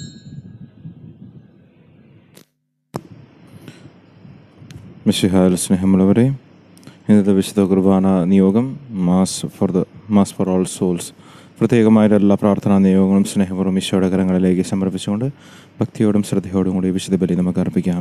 മിഷിഹാൽ സ്നേഹമുള്ളവരെ ഇന്നത്തെ വിശുദ്ധ കുർബാന നിയോഗം mass for the mass for all souls പ്രത്യേകമായ എല്ലാ പ്രാർത്ഥനാ നിയോഗങ്ങളും സ്നേഹപൂർവ്വം ഈശോയുടെ കരങ്ങളിലേക്ക് സമർപ്പിച്ചുകൊണ്ട് ഭക്തിയോടും ശ്രദ്ധയോടും കൂടി വിശുദ്ധ ബലി നമുക്ക് അർപ്പിക്കാം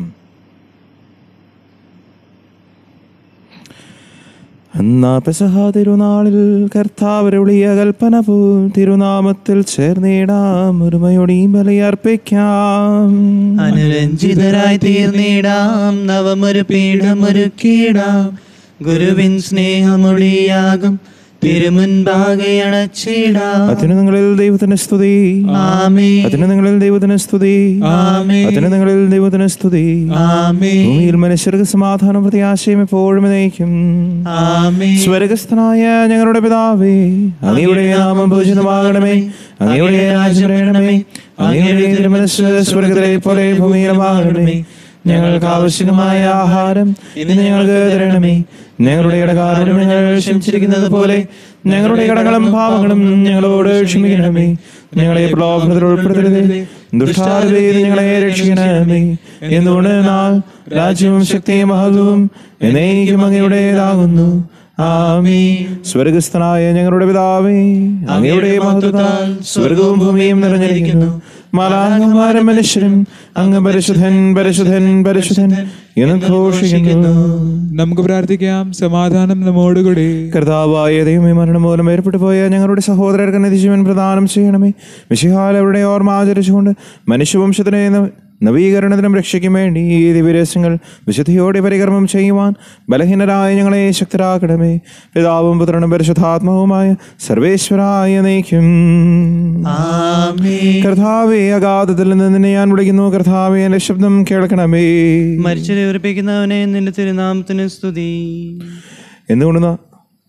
എന്നാ പെസഹ തിരുനാളിൽ കർത്താവരുളിയ കൽപ്പന പോൽ തിരുനാമത്തിൽ ചേർന്നിടാം ഒരുമയോടെയും ബലിയർപ്പിക്കാം അനുരഞ്ജിതരായി തീർന്നിടാം നവമൊരു പീഠമൊരുക്കിയിടാം ഗുരുവിൻ സ്നേഹമൊഴിയാകും തിരുമുൻപാകെ അണച്ചിടാം അത്യുന്നതങ്ങളിൽ ദൈവത്തിന് സ്തുതി ആമേ അത്യുന്നതങ്ങളിൽ ദൈവത്തിന് സ്തുതി ആമേ അത്യുന്നതങ്ങളിൽ ദൈവത്തിന് സ്തുതി ആമേ ഭൂമിയിൽ മനുഷ്യർക്ക് സമാധാനം പ്രത്യാശയും എപ്പോഴും നയിക്കും ആമേ സ്വർഗസ്ഥനായ ഞങ്ങളുടെ പിതാവേ അങ്ങയുടെ നാമം പൂജിതമാകണമേ അങ്ങയുടെ രാജ്യം വരണമേ അങ്ങയുടെ തിരുമനസ് സ്വർഗത്തിലെ പോലെ ഭൂമിയിലുമാകണമേ ഞങ്ങൾക്ക് ആവശ്യമായ ആഹാരം ഇന്ന് ഞങ്ങൾക്ക് തരണമേ ഞങ്ങളുടെ ഇടകാരം ഞങ്ങൾ ക്ഷമിച്ചിരിക്കുന്നത് പോലെ ഞങ്ങളുടെ കടകളും പാവങ്ങളും ഞങ്ങളോട് ക്ഷമിക്കണമേ ഞങ്ങളെ പ്രലോഭനത്തിൽ ഉൾപ്പെടുത്തരുതേ ദുഷ്ടാരതയിൽ ഞങ്ങളെ രക്ഷിക്കണമേ എന്തുകൊണ്ട് നാൾ രാജ്യവും ശക്തിയും മഹത്വവും എന്നേക്കും അങ്ങയുടേതാകുന്നു ആമീ സ്വർഗസ്ഥനായ ഞങ്ങളുടെ പിതാവേ അങ്ങയുടെ മഹത്വത്താൽ സ്വർഗവും ഭൂമിയും നിറഞ്ഞിരിക്കുന്നു മലാഹമാരും മനുഷ്യരും അങ്ങ് പരിശുദ്ധൻ പരിശുദ്ധൻ പരിശുദ്ധൻ എന്ന് ഘോഷിക്കുന്നു നമുക്ക് പ്രാർത്ഥിക്കാം സമാധാനം നമ്മോടുകൂടി കർത്താവായ ദൈവമേ മരണം മൂലം ഏർപ്പെട്ടു പോയ ഞങ്ങളുടെ സഹോദരർക്ക് നിധിജീവൻ പ്രദാനം ചെയ്യണമേ വിശിഹാൽ അവരുടെ ഓർമ്മ ആചരിച്ചുകൊണ്ട് മനുഷ്യവംശത്തിനെ ന- നവീകരണത്തിനും രക്ഷയ്ക്കും വേണ്ടി ഈ ദിവരസ്യങ്ങൾ വിശുദ്ധിയോടെ പരികർമ്മം ചെയ്യുവാൻ ബലഹീനരായ ഞങ്ങളെ ശക്തരാക്കണമേ പിതാവും പുത്രനും പരിശുദ്ധാത്മാവുമായ സർവേശ്വരായ നയിക്കും ആമേ കർത്താവെ അഗാധത്തിൽ നിന്ന് നിന്നെ ഞാൻ വിളിക്കുന്നു കർത്താവെ എന്റെ ശബ്ദം കേൾക്കണമേ മരിച്ചവരെ ഉറപ്പിക്കുന്നവനെ നിന്റെ തിരുനാമത്തിന് സ്തുതി എന്തുകൊണ്ട് നാ-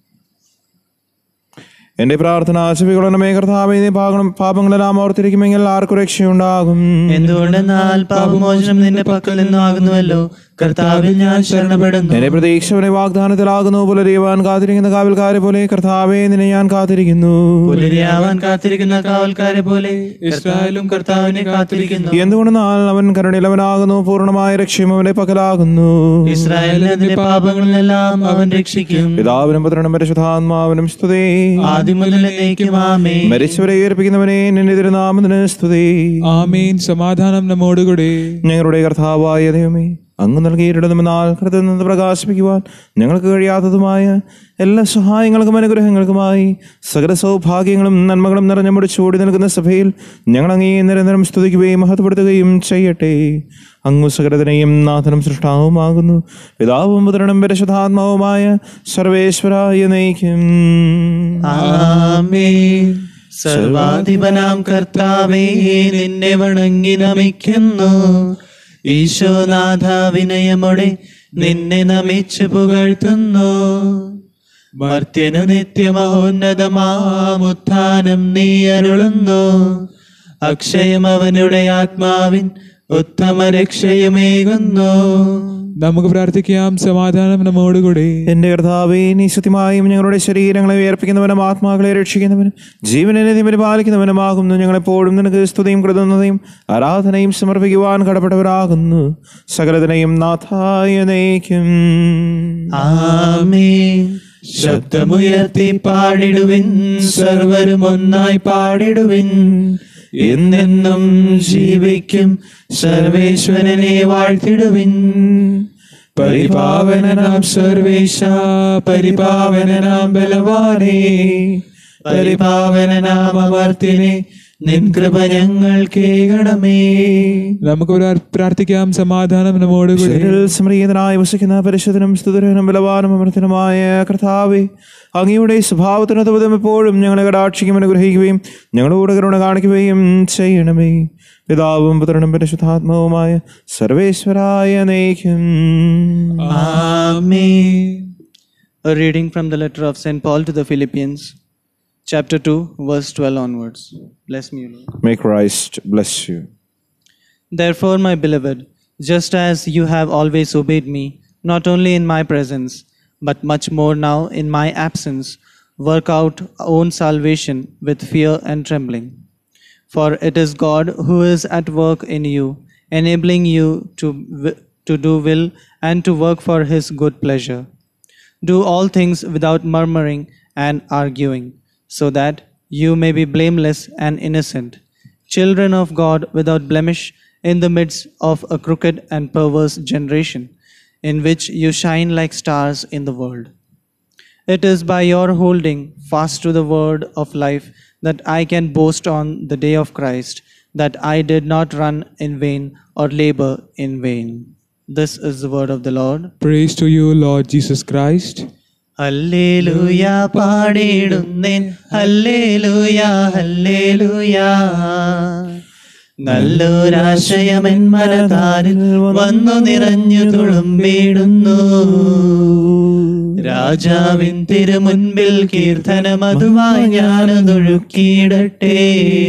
എന്റെ പ്രാർത്ഥന ചെവികൊള്ളണമേ കർത്താവെ നീ പാകണം പാപങ്ങളെല്ലാം ഓർത്തിരിക്കുമെങ്കിൽ ആർക്കും രക്ഷയുണ്ടാകും എന്തുകൊണ്ടെന്നാൽ പാപമോചനം നിന്റെ പക്കൽ നിന്നാകുന്നുവല്ലോ കർത്താവിൽ ഞാൻ ശരണപ്പെടുന്നു എന്റെ പ്രതീക്ഷവനെ വാഗ്ദാനത്തിലാകുന്നു പുലരിയുവാൻ കാത്തിരിക്കുന്ന കാവൽക്കാരെ പോലെ കർത്താവെ നിന്നെ ഞാൻ കാത്തിരിക്കുന്നു പുലരിയാവാൻ കാത്തിരിക്കുന്ന കാവൽക്കാരെ പോലെ ഇസ്രായേലും കർത്താവിനെ കാത്തിരിക്കുന്നു എന്തുകൊണ്ട് നാൾ അവൻ കരുണിലവനാകുന്നു പൂർണ്ണമായ രക്ഷയും അവന്റെ പക്കലാകുന്നു ഇസ്രായേലിനെ അതിന്റെ പാപങ്ങളിലെല്ലാം അവൻ രക്ഷിക്കും പിതാവിനും പുത്രനും പരിശുദ്ധാത്മാവിനും സ്തുതി ആദ്യം മുതൽ എന്നേക്കും ആമേ മരിച്ചവരെ ഉയർപ്പിക്കുന്നവനെ നിന്റെ തിരുനാമത്തിന് സ്തുതി ആമീൻ സമാധാനം നമ്മോടുകൂടി ഞങ്ങളുടെ കർത്താവായ ദൈവമേ അങ്ങ് നൽകിയിടുന്നതിനാൽ കൃതത്തിൽ നിന്ന് പ്രകാശിപ്പിക്കുവാൻ ഞങ്ങൾക്ക് കഴിയാത്തതുമായ എല്ലാ സഹായങ്ങൾക്കും അനുഗ്രഹങ്ങൾക്കുമായി സകല സൗഭാഗ്യങ്ങളും നന്മകളും നിറഞ്ഞ മുടിച്ചോടി നിൽക്കുന്ന സഭയിൽ ഞങ്ങൾ അങ്ങേ നിരന്തരം സ്തുതിക്കുകയും മഹത്വപ്പെടുത്തുകയും ചെയ്യട്ടെ അങ്ങ് സകലത്തിനെയും നാഥനും സൃഷ്ടാവുമാകുന്നു പിതാവും പുത്രനും പരിശുദ്ധാത്മാവുമായ സർവേശ്വരായ നയിക്കും ആമേ സർവാധിപനാം കർത്താവേ നിന്നെ വണങ്ങി നമിക്കുന്നു ഈശോനാഥ വിനയമോടെ നിന്നെ നമിച്ചു പുകഴ്ത്തുന്നു മർത്യനു നിത്യമഹോന്നതമാമുത്ഥാനം നീ അരുളുന്നു അക്ഷയം അവനുടെ ആത്മാവിൻ ഉത്തമ രക്ഷയുമേകുന്നു നമുക്ക് പ്രാർത്ഥിക്കാം സമാധാനം നമ്മോടുകൂടി എന്റെ കർത്താവേ നീ സത്യമായും ഞങ്ങളുടെ ശരീരങ്ങളെ ഉയർപ്പിക്കുന്നവനും ആത്മാക്കളെ രക്ഷിക്കുന്നവനും ജീവനെ നീ പരിപാലിക്കുന്നവനുമാകുന്നു ഞങ്ങളെപ്പോഴും നിനക്ക് സ്തുതിയും കൃതജ്ഞതയും ആരാധനയും സമർപ്പിക്കുവാൻ കടപ്പെട്ടവരാകുന്നു സകലതിനെയും നാഥായ നയിക്കും ആമേ ശബ്ദമുയർത്തി പാടിടുവിൻ സർവരും ഒന്നായി പാടിടുവിൻ എന്നെന്നും ജീവിക്കും സർവേശ്വരനെ വാഴ്ത്തിടുവിൻ പരിപാവനനാം സർവേശ പരിപാവനനാം ബലവാനേ പരിപാവനനാം അമർത്തിനെ നിൻ കൃപ ഞങ്ങൾ കേകണമേ നമുക്ക് പ്രാർ- പ്രാർത്ഥിക്കാം സമാധാനം നമ്മോടുകൂടി ശരീരത്തിൽ സമരീതനായി വസിക്കുന്ന പരിശുദ്ധനും സ്തുതരനും ബലവാനും അമൃതനുമായ കർത്താവേ അങ്ങയുടെ സ്വഭാവത്തിന് തുപതം എപ്പോഴും ഞങ്ങളെ കടാക്ഷിക്കും അനുഗ്രഹിക്കുകയും ഞങ്ങളോട് കരുണ കാണിക്കുകയും ചെയ്യണമേ പിതാവും പുത്രനും പരിശുദ്ധാത്മാവുമായ സർവേശ്വരായ നയിക്കും Amen. A reading from the letter of St. Paul to the Philippians, chapter 2, verse 12 onwards. Bless me, O Lord. May Christ bless you. Therefore, my beloved, just as you have always obeyed me, not only in my presence, but much more now in my absence, work out own salvation with fear and trembling. For it is God who is at work in you, enabling you to, wi- to do will and to work for his good pleasure. Do all things without murmuring and arguing, so that you may be blameless and innocent, children of God without blemish in the midst of a crooked and perverse generation, in which you shine like stars in the world. It is by your holding fast to the word of life that I can boast on the day of Christ that I did not run in vain or labor in vain. This is the word of the Lord. Praise to you, Lord Jesus Christ. ഹല്ലേലൂയ പാടിയിടുന്നേൻ ഹല്ലേലൂയ ഹല്ലേലൂയ നല്ലൊരാശയമെൻ മനതാരിൽ വന്നു നിറഞ്ഞു തുളുമ്പിടുന്നു രാജാവിൻ തിരുമുൻപിൽ കീർത്തനമതുമായി ഞാനതൊഴുക്കിയിടട്ടെ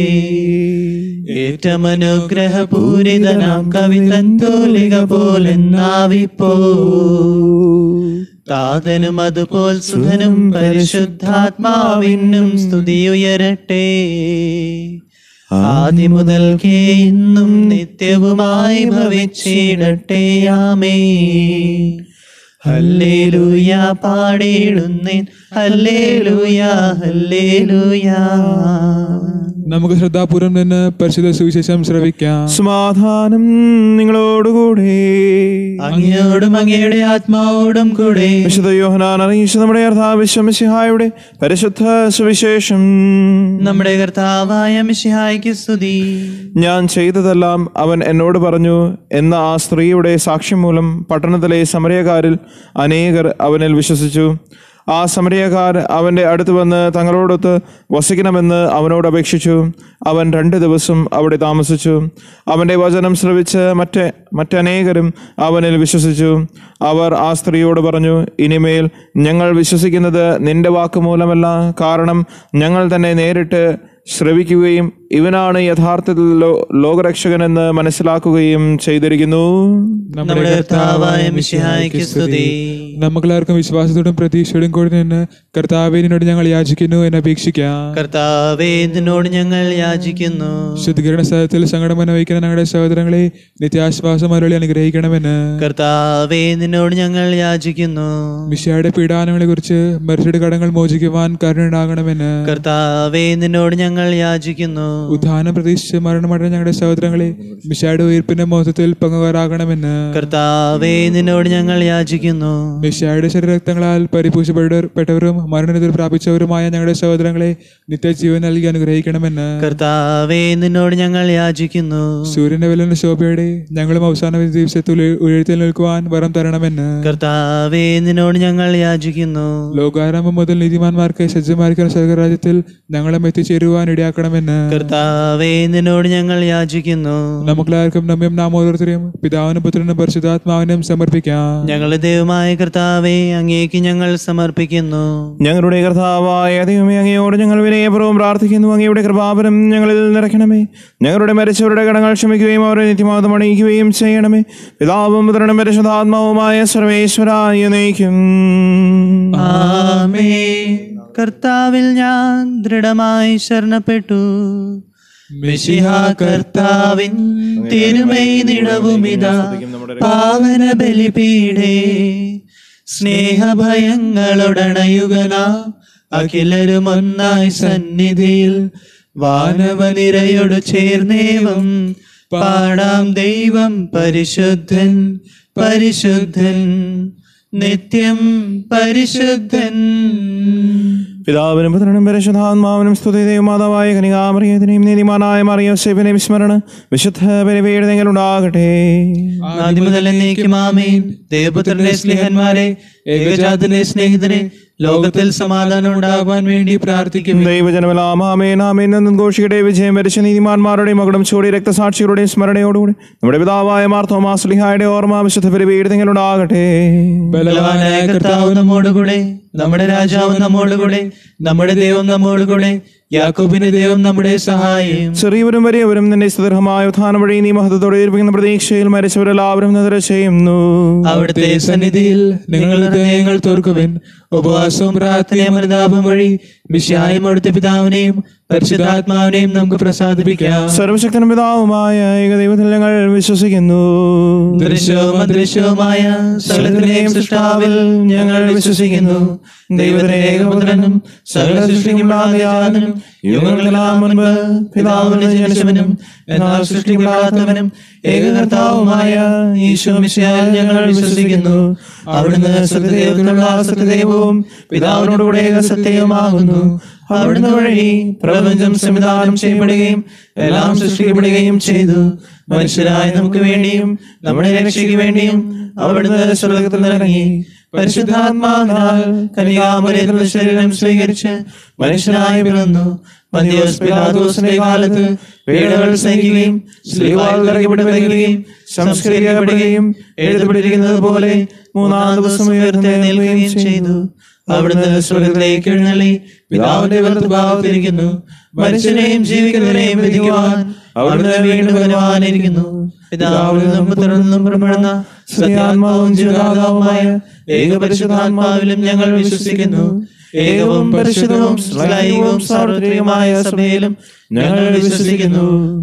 ഏറ്റമനുഗ്രഹപൂരിതനാം കവി തന്തോലിക പോലെന്നാവിപ്പോ താതനും അതുപോൽ സുധനും പരിശുദ്ധാത്മാവിനും സ്തുതിയുയരട്ടെ ആദ്യ മുതൽക്കേ ഇന്നും നിത്യവുമായി ഭവിച്ചിടട്ടെ ആമേ ഹല്ലേലൂയ പാടിയിടുന്നേൻ ഹല്ലേലൂയ ഹല്ലേലൂയ നമുക്ക് ശ്രദ്ധാപൂർവം നിന്ന് പരിശുദ്ധ സുവിശേഷം ശ്രവിക്കാം സമാധാനം നിങ്ങളോടുകൂടെ അങ്ങയോടും അങ്ങയുടെ ആത്മാവോടും കൂടെ വിശുദ്ധ യോഹനാൻ അറിയിച്ച നമ്മുടെ അർത്ഥാവിശ്വമിസിഹായുടെ പരിശുദ്ധ സുവിശേഷം നമ്മുടെ കർത്താവായ മിശിഹായ്ക്ക് സ്തുതി ഞാൻ ചെയ്തതെല്ലാം അവൻ എന്നോട് പറഞ്ഞു എന്ന ആ സ്ത്രീയുടെ സാക്ഷ്യം മൂലം പട്ടണത്തിലെ സമരയക്കാരിൽ അനേകർ അവനിൽ വിശ്വസിച്ചു ആ സമരയക്കാർ അവൻ്റെ അടുത്ത് വന്ന് തങ്ങളോടൊത്ത് വസിക്കണമെന്ന് അവനോട് അപേക്ഷിച്ചു അവൻ രണ്ട് ദിവസം അവിടെ താമസിച്ചു അവൻ്റെ വചനം ശ്രവിച്ച് മറ്റ് മറ്റനേകരും അവനിൽ വിശ്വസിച്ചു അവർ ആ സ്ത്രീയോട് പറഞ്ഞു ഇനിമേൽ ഞങ്ങൾ വിശ്വസിക്കുന്നത് നിന്റെ വാക്ക് മൂലമല്ല കാരണം ഞങ്ങൾ തന്നെ നേരിട്ട് ശ്രവിക്കുകയും ഇവനാണ് യഥാർത്ഥത്തിൽ ലോ- ലോകരക്ഷകനെന്ന് മനസ്സിലാക്കുകയും ചെയ്തിരിക്കുന്നു നമ്മുടെ കർത്താവായ മിശിഹായ്ക്ക് സ്തുതി നമുക്കെല്ലാവർക്കും വിശ്വാസത്തോടും പ്രതീക്ഷയോടും കൂടി നിന്ന് കർത്താവിനോട് ഞങ്ങൾ യാചിക്കുന്നു എന്ന് അപേക്ഷിക്കാം കർത്താവേ നിന്നോട് ഞങ്ങൾ യാചിക്കുന്നു ശുദ്ധീകരണ സ്ഥലത്തിൽ സങ്കടം അനുഭവിക്കുന്ന ഞങ്ങളുടെ സഹോദരങ്ങളെ നിത്യാശ്വാസം അരുളി അനുഗ്രഹിക്കണമെന്ന് കർത്താവേ നിന്നോട് ഞങ്ങൾ യാചിക്കുന്നു മിഷയുടെ പീഡാനങ്ങളെ കുറിച്ച് മരിച്ചയുടെ കടങ്ങൾ മോചിക്കുവാൻ കരുണയുണ്ടാകണമെന്ന് കർത്താവേ നിന്നോട് ഞങ്ങൾ യാചിക്കുന്നു ഉദ്ധാനം പ്രതീക്ഷിച്ച് മരണമടഞ്ഞ ഞങ്ങളുടെ സഹോദരങ്ങളെ മിഷയുടെ ഉയർപ്പിന്റെ മഹത്വത്തിൽ പങ്കുകാരാകണമെന്ന് കർത്താവേ നിന്നോട് ഞങ്ങൾ യാചിക്കുന്നു മിഷയുടെ ശരീരക്തങ്ങളാൽ പരിപൂഷപ്പെട്ടവരും മരണത്തിൽ പ്രാപിച്ചവരുമായ ഞങ്ങളുടെ സഹോദരങ്ങളെ നിത്യജീവൻ നൽകി അനുഗ്രഹിക്കണമെന്ന് കർത്താവേ നിന്നോട് ഞങ്ങൾ യാചിക്കുന്നു സൂര്യന്റെ വിലന്റെ ശോഭയുടെ ഞങ്ങളും അവസാന ദിവസത്തിൽ ഉയർത്തി നിൽക്കുവാൻ വരം തരണമെന്ന് കർത്താവേ നിന്നോട് ഞങ്ങൾ യാചിക്കുന്നു ലോകാരംഭം മുതൽ നീതിമാന്മാർക്ക് സജ്ജമായിരിക്കുന്ന സ്വർഗരാജ്യത്തിൽ ഞങ്ങളും എത്തിച്ചേരുവാൻ ഇടയാക്കണമെന്ന് കർത്താവേ നിന്നോട് ഞങ്ങൾ യാചിക്കുന്നു നമുക്കെല്ലാവർക്കും നമ്മയും നാം ഓരോരുത്തരെയും പിതാവിനും പുത്രനും പരിശുദ്ധാത്മാവിനും സമർപ്പിക്കാം ഞങ്ങളുടെ ദൈവമായ കർത്താവേ അങ്ങേക്ക് ഞങ്ങൾ സമർപ്പിക്കുന്നു ഞങ്ങളുടെ കർത്താവായ ദൈവമേ അങ്ങയോട് ഞങ്ങൾ വിനയപൂർവ്വം പ്രാർത്ഥിക്കുന്നു അങ്ങയുടെ കൃപാപരം ഞങ്ങളിൽ നിറയ്ക്കണമേ ഞങ്ങളുടെ മരിച്ചവരുടെ കടങ്ങൾ ക്ഷമിക്കുകയും അവരെ നിത്യമാതം അണിയിക്കുകയും ചെയ്യണമേ പിതാവും പുത്രനും പരിശുദ്ധാത്മാവുമായ സർവേശ്വരായ നയിക്കും ആമേ കർത്താവിൽ ഞാൻ ദൃഢമായി ശരണപ്പെട്ടു മിശിഹ കർത്താവിൻ തിരുമൈ നിടവുമിതാ പാവന ബലിപീഠേ സ്നേഹഭയങ്ങളൊടണയുകന അഖിലരും ഒന്നായി സന്നിധിയിൽ വാനവനിരയോട് ചേർന്നേവം പാടാം ദൈവം പരിശുദ്ധൻ പരിശുദ്ധൻ നിത്യം പരിശുദ്ധൻ പിതാവിനും പുത്രനും പരിശുദ്ധാത്മാവിനും സ്തുതി ദൈവമാതാവായ കനികാമറിയതിനെയും നീതിമാനായ മറിയോസേഫിനെയും സ്മരണ വിശുദ്ധ പരിവേദനകൾ ഉണ്ടാകട്ടെ ആദ്യം മുതൽ എന്നേക്കും ആമേൻ ദേവപുത്രന്റെ സ്നേഹന്മാരെ ഏകജാതന്റെ സ്നേഹിതരെ ലോകത്തിൽ സമാധാനം ഉണ്ടാകുവാൻ വേണ്ടി പ്രാർത്ഥിക്കും ദൈവജനമലാമാമേനാമേനും ഘോഷിയുടെ വിജയം വരിച്ച നീതിമാന്മാരുടെയും മകളും ചൂടി രക്തസാക്ഷികളുടെയും സ്മരണയോടുകൂടി നമ്മുടെ പിതാവായ മാർത്തോമാസ്ലിഹായുടെ ഓർമ്മ വിശുദ്ധ പരിവേദനകൾ ഉണ്ടാകട്ടെ ബലവാനായ കർത്താവ് നമ്മോടുകൂടെ നമ്മുടെ രാജാവ് നമ്മോടുകൂടെ നമ്മുടെ ദൈവം നമ്മോടുകൂടെ യാക്കോബിന്റെ ദൈവം നമ്മുടെ സഹായം ചെറിയവരും വലിയവരും നിന്റെ സുദൃഢമായ ഉത്ഥാനം വഴി നീ മഹത്വത്തോടെ ഇരിപ്പിക്കുന്ന പ്രതീക്ഷയിൽ മരിച്ചവരെല്ലാവരും നിദ്ര ചെയ്യുന്നു അവിടുത്തെ സന്നിധിയിൽ നിങ്ങളുടെ ഹൃദയങ്ങൾ തോർക്കുവൻ ഉപവാസവും പ്രാർത്ഥനയും അനുതാപം വഴി വിശായം അവിടുത്തെ പിതാവിനെയും പരിശുദ്ധാത്മാവിനെയും നമുക്ക് പ്രസാദിപ്പിക്കാം സർവശക്തനും പിതാവുമായ ഏകദൈവത്തിൽ ഞങ്ങൾ വിശ്വസിക്കുന്നു ദൃശ്യവും അദൃശ്യവുമായ സകലത്തിനെയും സൃഷ്ടാവിൽ ഞങ്ങൾ വിശ്വസിക്കുന്നു ദൈവത്തിനെ ഏകപുത്രനും സകല സൃഷ്ടിക്കുമ്പോഴാനും യുഗങ്ങളെല്ലാം മുൻപ് പിതാവിന് ജനിച്ചവനും എന്നാൽ സൃഷ്ടിക്കപ്പെടാത്തവനും ഏകകർത്താവുമായ ഈശോ മിശിഹായിൽ ഞങ്ങൾ വിശ്വസിക്കുന്നു അവിടുന്ന് സത്യദൈവത്തിനുള്ള സത്യദൈവവും പിതാവിനോടുകൂടെ ഏക സത്യവുമാകുന്നു അവിടുന്ന് വഴി പ്രപഞ്ചം സംവിധാനം ചെയ്യപ്പെടുകയും എല്ലാം സൃഷ്ടിക്കപ്പെടുകയും ചെയ്തു മനുഷ്യരായ നമുക്ക് വേണ്ടിയും നമ്മുടെ രക്ഷയ്ക്ക് വേണ്ടിയും അവിടുന്ന് സ്വർഗത്തിൽ ഇറങ്ങി പരിശുദ്ധാത്മാവിനാൽ കന്യാമറിയത്തിന്റെ ശരീരം സ്വീകരിച്ച് മനുഷ്യനായി പിറന്നു മന്ദിയോസ് പിലാത്തോസിന്റെ കാലത്ത് പീഡകൾ സഹിക്കുകയും സ്ലീവാൽ ഇറങ്ങിപ്പെടുകയും സംസ്കരിക്കപ്പെടുകയും എഴുതപ്പെട്ടിരിക്കുന്നത് പോലെ മൂന്നാം ദിവസം ഉയർത്തെഴുന്നേൽക്കുകയും ചെയ്തു അവിടുന്ന് സ്വർഗത്തിലേക്ക് എഴുന്നള്ളി പിതാവിന്റെ വലതുഭാഗത്തിരിക്കുന്നു മനുഷ്യനെയും ജീവിക്കുന്നവരെയും വിധിക്കുവാൻ അവിടുന്ന് വീണ്ടും വരുവാനിരിക്കുന്നു പിതാവിൽ നിന്നും പുത്രനിൽ നിന്നും പുറപ്പെടുന്ന സത്യാത്മാവും ജീവദാതാവുമായ ഏകപരിശുദ്ധാത്മാവിലും ഞങ്ങൾ വിശ്വസിക്കുന്നു ഏകവും പരിശുദ്ധവും സ്ലൈകവും സാർവത്രികമായ സഭയിലും ഞങ്ങൾ വിശ്വസിക്കുന്നു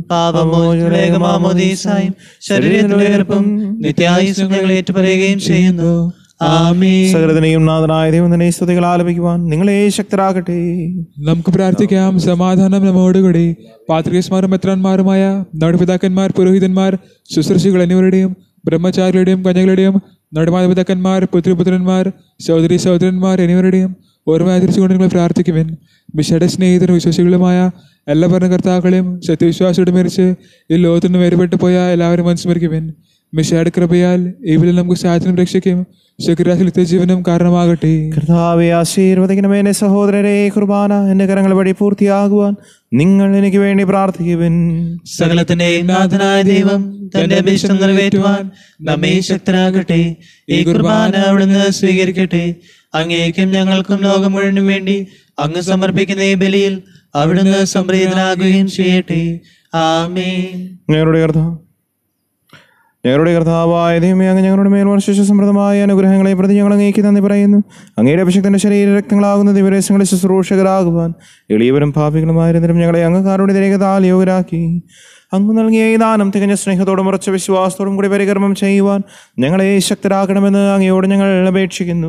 പാപമോചനേകമാമോദീസായും ശരീരത്തിന്റെ ഉയർപ്പും നിത്യായുസും ഞങ്ങൾ ഏറ്റുപറയുകയും ചെയ്യുന്നു ആമേ സകലത്തിനെയും നാഥനായ ദൈവത്തിനെ സ്തുതികൾ ആലപിക്കുവാൻ നിങ്ങളെ ശക്തരാകട്ടെ നമുക്ക് പ്രാർത്ഥിക്കാം സമാധാനം നമ്മോടുകൂടി പാത്രികസ്മാരും മെത്രാന്മാരുമായ നമ്മുടെ പിതാക്കന്മാർ പുരോഹിതന്മാർ ശുശ്രൂഷികൾ എന്നിവരുടെയും ബ്രഹ്മചാരികളുടെയും കന്യകളുടെയും നമ്മുടെ മാതാപിതാക്കന്മാർ പുത്രിപുത്രന്മാർ സഹോദരി സഹോദരന്മാർ എന്നിവരുടെയും ഓർമ്മ ആചരിച്ചുകൊണ്ട് നിങ്ങൾ പ്രാർത്ഥിക്കുവിൻ മിഷയുടെ സ്നേഹിതരും വിശ്വാസികളുമായ എല്ലാ ഭരണകർത്താക്കളെയും സത്യവിശ്വാസിയോട് മരിച്ച് ഈ ലോകത്തിൽ നിന്ന് വേർപെട്ടു പോയ എല്ലാവരും മനസ്മരിക്കുവിൻ മിഷയുടെ കൃപയാൽ ഇവിടെ നമുക്ക് സാധനം രക്ഷിക്കും ശുക്രാശിൽ ജീവനും കാരണമാകട്ടെ കർത്താവെ ആശീർവദിക്കണമേ എന്റെ സഹോദരരെ കുർബാന എന്റെ കരങ്ങൾ വഴി പൂർത്തിയാകുവാൻ നിങ്ങൾ എനിക്ക് വേണ്ടി പ്രാർത്ഥിക്കുവിൻ സകലത്തിന്റെയും നാഥനായ ദൈവം തന്റെ അഭീഷ്ടം നിറവേറ്റുവാൻ നമ്മെ ശക്തരാകട്ടെ ഈ കുർബാന അവിടുന്ന് സ്വീകരിക്കട്ടെ അങ്ങേക്കും ഞങ്ങൾക്കും ലോകം മുഴുവനും വേണ്ടി അങ്ങ് സമർപ്പിക്കുന്ന ഈ ബലിയിൽ അവിടുന്ന് സംപ്രീതനാകുകയും ചെയ്യട്ടെ ആമേൻ ഞങ്ങളുടെ കർത്താവ് ഞങ്ങളുടെ കർത്താവായ ദൈവമേ അങ്ങ് ഞങ്ങളുടെ മേൽ വർഷിച്ച സമൃദ്ധമായ അനുഗ്രഹങ്ങളെ പ്രതി ഞങ്ങൾ അങ്ങേക്ക് നന്ദി പറയുന്നു അങ്ങയുടെ അഭിഷക്തന്റെ ശരീര രക്തങ്ങളാകുന്ന ദിവരേശങ്ങളുടെ ശുശ്രൂഷകരാകുവാൻ എളിയവരും പാപികളുമായിരുന്നതും ഞങ്ങളെ അങ്ങ് രേഖതാൽ യോഗ്യരാക്കി അങ്ങ് നൽകിയ ഈ ദാനം തികഞ്ഞ സ്നേഹത്തോടും ഉറച്ച വിശ്വാസത്തോടും കൂടി പരികർമ്മം ചെയ്യുവാൻ ഞങ്ങളെ ശക്തരാക്കണമെന്ന് അങ്ങയോട് ഞങ്ങൾ അപേക്ഷിക്കുന്നു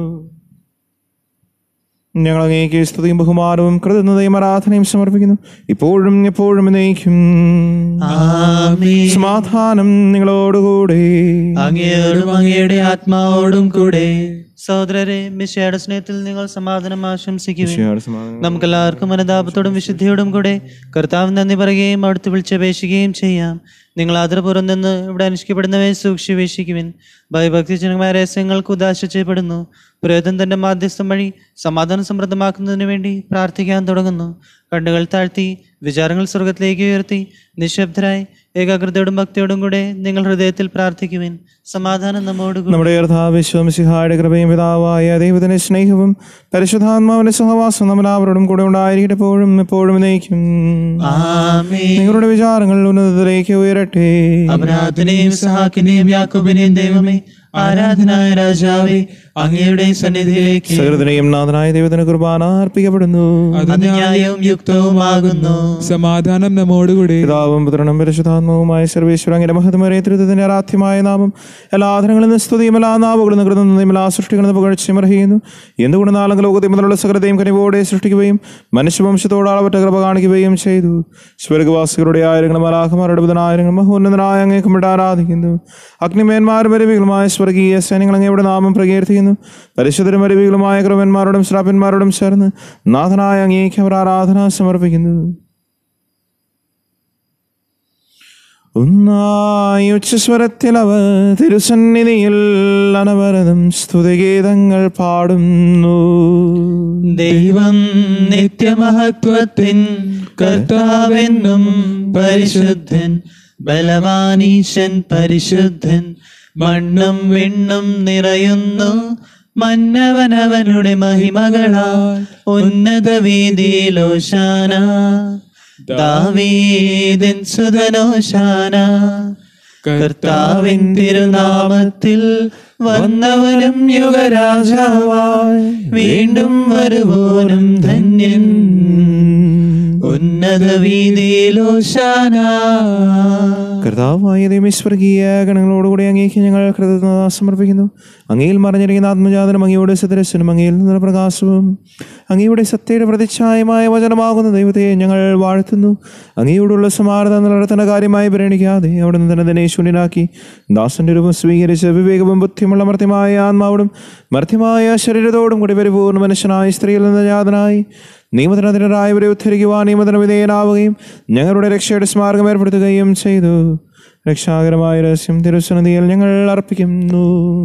ഞങ്ങൾ അങ്ങേക്ക് സ്തുതിയും ബഹുമാനവും കൃതജ്ഞതയും ആരാധനയും സമർപ്പിക്കുന്നു ഇപ്പോഴും എപ്പോഴും എന്നേക്കും ആമേൻ സമാധാനം നിങ്ങളോടുകൂടെ അങ്ങയോടും അങ്ങയുടെ ആത്മാവോടും കൂടെ സഹോദരരെ മിശയുടെ സ്നേഹത്തിൽ നിങ്ങൾ സമാധാനം ആശംസിക്കുകയും നമുക്കെല്ലാവർക്കും അനുതാപത്തോടും വിശുദ്ധിയോടും കൂടെ കർത്താവ് നന്ദി പറയുകയും അവിടുത്തെ വിളിച്ചപേക്ഷിക്കുകയും ചെയ്യാം നിങ്ങൾ ആദരപൂർവ്വം നിന്ന് ഇവിടെ അനുഷ്ഠിക്കപ്പെടുന്നവയെ സൂക്ഷിച്ച് വീക്ഷിക്കുവിൻ ഭയഭക്തിജനകമായ രഹസ്യങ്ങൾക്ക് ഉദാശ ചെയ്യപ്പെടുന്നു പുരോഹിതൻ തന്റെ മാധ്യസ്ഥം വഴി സമാധാനം സമൃദ്ധമാക്കുന്നതിന് വേണ്ടി പ്രാർത്ഥിക്കാൻ തുടങ്ങുന്നു കണ്ണുകൾ താഴ്ത്തി വിചാരങ്ങൾ സ്വർഗത്തിലേക്ക് ഉയർത്തി നിശബ്ദരായി ഏകാഗ്രതയോടും ഭക്തിയോടും കൂടെ നിങ്ങൾ ഹൃദയത്തിൽ പ്രാർത്ഥിക്കുവിൻ സമാധാനം നമ്മോടുകൂടി നമ്മുടെ കർത്താവിശ്വസിഹായുടെ കൃപയും പിതാവായ ദൈവത്തിന്റെ സ്നേഹവും പരിശുദ്ധാത്മാവിന്റെ സഹവാസം നമ്മളാവരോടും കൂടെ ഉണ്ടായിരിക്കട്ടെ എപ്പോഴും എപ്പോഴും നയിക്കും ആമേൻ നിങ്ങളുടെ വിചാരങ്ങൾ ഉന്നതത്തിലേക്ക് ഉയരട്ടെ അബ്രാത്തിനെയും സഹാക്കിനെയും യാക്കോബിനെയും ദൈവമേ ആരാധനായ രാജാവേ അങ്ങയുടെ സന്നിധിയിലേക്ക് സകലത്തിനെയും നാഥനായ ദൈവത്തിന് കുർബാന അർപ്പിക്കപ്പെടുന്നു അത് ന്യായവും യുക്തവുമാകുന്നു സമാധാനം നമ്മോടുകൂടി പിതാവും പുത്രനും പരിശുദ്ധാത്മാവുമായ സർവേശ്വര അങ്ങനെ മഹത്മരേ ത്രിതത്തിന്റെ ആരാധ്യമായ നാമം എല്ലാ ആധാരങ്ങളിൽ നിന്ന് സ്തുതിയും എല്ലാ നാവുകളും കൃതയും എല്ലാ സൃഷ്ടികളും പുകഴ്ചയും അർഹിക്കുന്നു എന്തുകൊണ്ട് നാളെ ലോകത്തെ മുതലുള്ള സകലത്തെയും കനിവോടെ സൃഷ്ടിക്കുകയും മനുഷ്യവംശത്തോട് അളവറ്റ കൃപ കാണിക്കുകയും ചെയ്തു സ്വർഗവാസികളുടെ ആയിരങ്ങളും അലാഹമാരുടെ ബുധനായിരങ്ങളും മഹോന്നതനായ അങ്ങേ കുമ്പിട്ട് ആരാധിക്കുന്നു അഗ്നിമേന്മാരും അരുവികളുമായ സ്വർഗീയ സൈന്യങ്ങൾ അങ്ങയുടെ നാമം പ്രകീർത്തിക്കുന്നു പരിശുദ്ധരും അരുവികളുമായ ക്രമന്മാരോടും ശ്രാപ്പന്മാരോടും ചേർന്ന് നാഥനായ അങ്ങേക്ക് അവർ ആരാധന സമർപ്പിക്കുന്നു ഒന്നായി ഉച്ചസ്വരത്തിൽ അവ തിരുസന്നിധിയിൽ അനവരതം സ്തുതിഗീതങ്ങൾ പാടുന്നു ദൈവം നിത്യമഹത്വത്തിൻ കർത്താവെന്നും പരിശുദ്ധൻ ബലവാനീശൻ പരിശുദ്ധൻ മണ്ണും വിണ്ണും നിറയുന്നു മന്നവനവനുടെ മഹിമകളാൽ ഉന്നത വീതിയിലോശാന ദാവീദിൻ സുതനോശാന കർത്താവിൻ തിരുനാമത്തിൽ വന്നവനും യുഗരാജാവായി വീണ്ടും വരുവോനും ധന്യൻ ഉന്നത ഉന്നതവീതിയിലോശാന കർത്താവായ ദൈവസ്വർഗീയ ഗണങ്ങളോടുകൂടി അങ്ങേക്ക് ഞങ്ങൾ കൃതജ്ഞത സമർപ്പിക്കുന്നു അങ്ങയിൽ മറിഞ്ഞിരിക്കുന്ന ആത്മജാതനും അങ്ങയുടെ സദരസ്സനും അങ്ങയിൽ നിന്നുള്ള പ്രകാശവും അങ്ങയുടെ സത്യയുടെ പ്രതിച്ഛായമായ വചനമാകുന്ന ദൈവത്തെ ഞങ്ങൾ വാഴ്ത്തുന്നു അങ്ങയോടുള്ള സമാധാനം നടത്തുന്ന കാര്യമായി പരിഗണിക്കാതെ അവിടെ നിന്ന് തന്നെ തന്നെ ശൂന്യനാക്കി ദാസന്റെ രൂപം സ്വീകരിച്ച് വിവേകവും ബുദ്ധിമുള്ള മർത്യമായ ആത്മാവോടും മർത്യമായ ശരീരത്തോടും കൂടി പരിപൂർണ്ണ മനുഷ്യനായ സ്ത്രീയിൽ നിന്ന് ജാതനായി നിയമത്തിനെതിരായവരെ ഉദ്ധരിക്കുവാൻ നിയമത്തിന് വിധേയനാവുകയും ഞങ്ങളുടെ രക്ഷയുടെ സ്മാരകം ഏർപ്പെടുത്തുകയും ചെയ്തു രക്ഷാകരമായ രഹസ്യം തിരുസന്നിധിയിൽ ഞങ്ങൾ അർപ്പിക്കുന്നു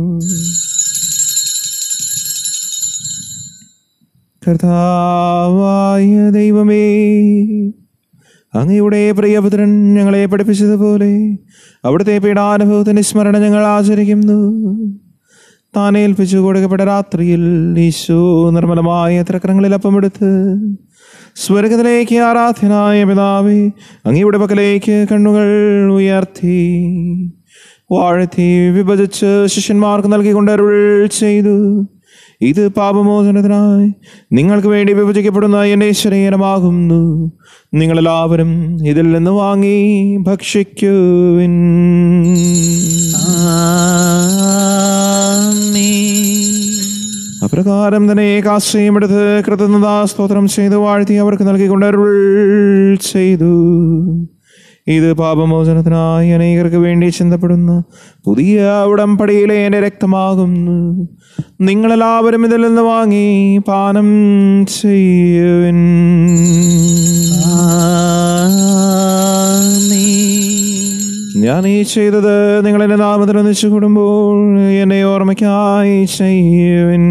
കർത്താവായ ദൈവമേ അങ്ങയുടെ പ്രിയപുത്രൻ ഞങ്ങളെ പഠിപ്പിച്ചതുപോലെ അവിടുത്തെ പീഡാനുഭവത്തിന്റെ സ്മരണ ഞങ്ങൾ ആചരിക്കുന്നു താൻ ഏൽപ്പിച്ചു കൊടുക്കപ്പെട്ട രാത്രിയിൽ ഈശോ നിർമ്മലമായ ത്രക്രങ്ങളിൽ അപ്പമെടുത്ത് സ്വർഗത്തിലേക്ക് ആരാധ്യനായ പിതാവേ അങ്ങയുടെ പക്കലേക്ക് കണ്ണുകൾ ഉയർത്തി വാഴ്ത്തി വിഭജിച്ച് ശിഷ്യന്മാർക്ക് നൽകിക്കൊണ്ട് അരുൾ ചെയ്തു ഇത് പാപമോചനത്തിനായി നിങ്ങൾക്ക് വേണ്ടി വിഭജിക്കപ്പെടുന്ന എൻ്റെ ശരീരമാകുന്നു നിങ്ങളെല്ലാവരും ഇതിൽ നിന്ന് വാങ്ങി ഭക്ഷിക്കുവിൻ അപ്രകാരം തന്നെ കാശ്രയം എടുത്ത് കൃതജ്ഞതാ സ്തോത്രം ചെയ്ത് വാഴ്ത്തി അവർക്ക് നൽകിക്കൊണ്ട് അരുൾ ചെയ്തു ഇത് പാപമോചനത്തിനായി അനേകർക്ക് വേണ്ടി ചിന്തപ്പെടുന്ന പുതിയ ഉടമ്പടിയിലെ എൻ്റെ രക്തമാകുന്നു നിങ്ങളെല്ലാവരും ഇതിൽ നിന്ന് വാങ്ങി പാനം ചെയ്യുവിൻ ഞാൻ ഈ ചെയ്തത് നിങ്ങൾ എൻ്റെ നാമത്തിൽ ഒന്നിച്ചു കൂടുമ്പോൾ എന്നെ ഓർമ്മയ്ക്കായി ചെയ്യുവിൻ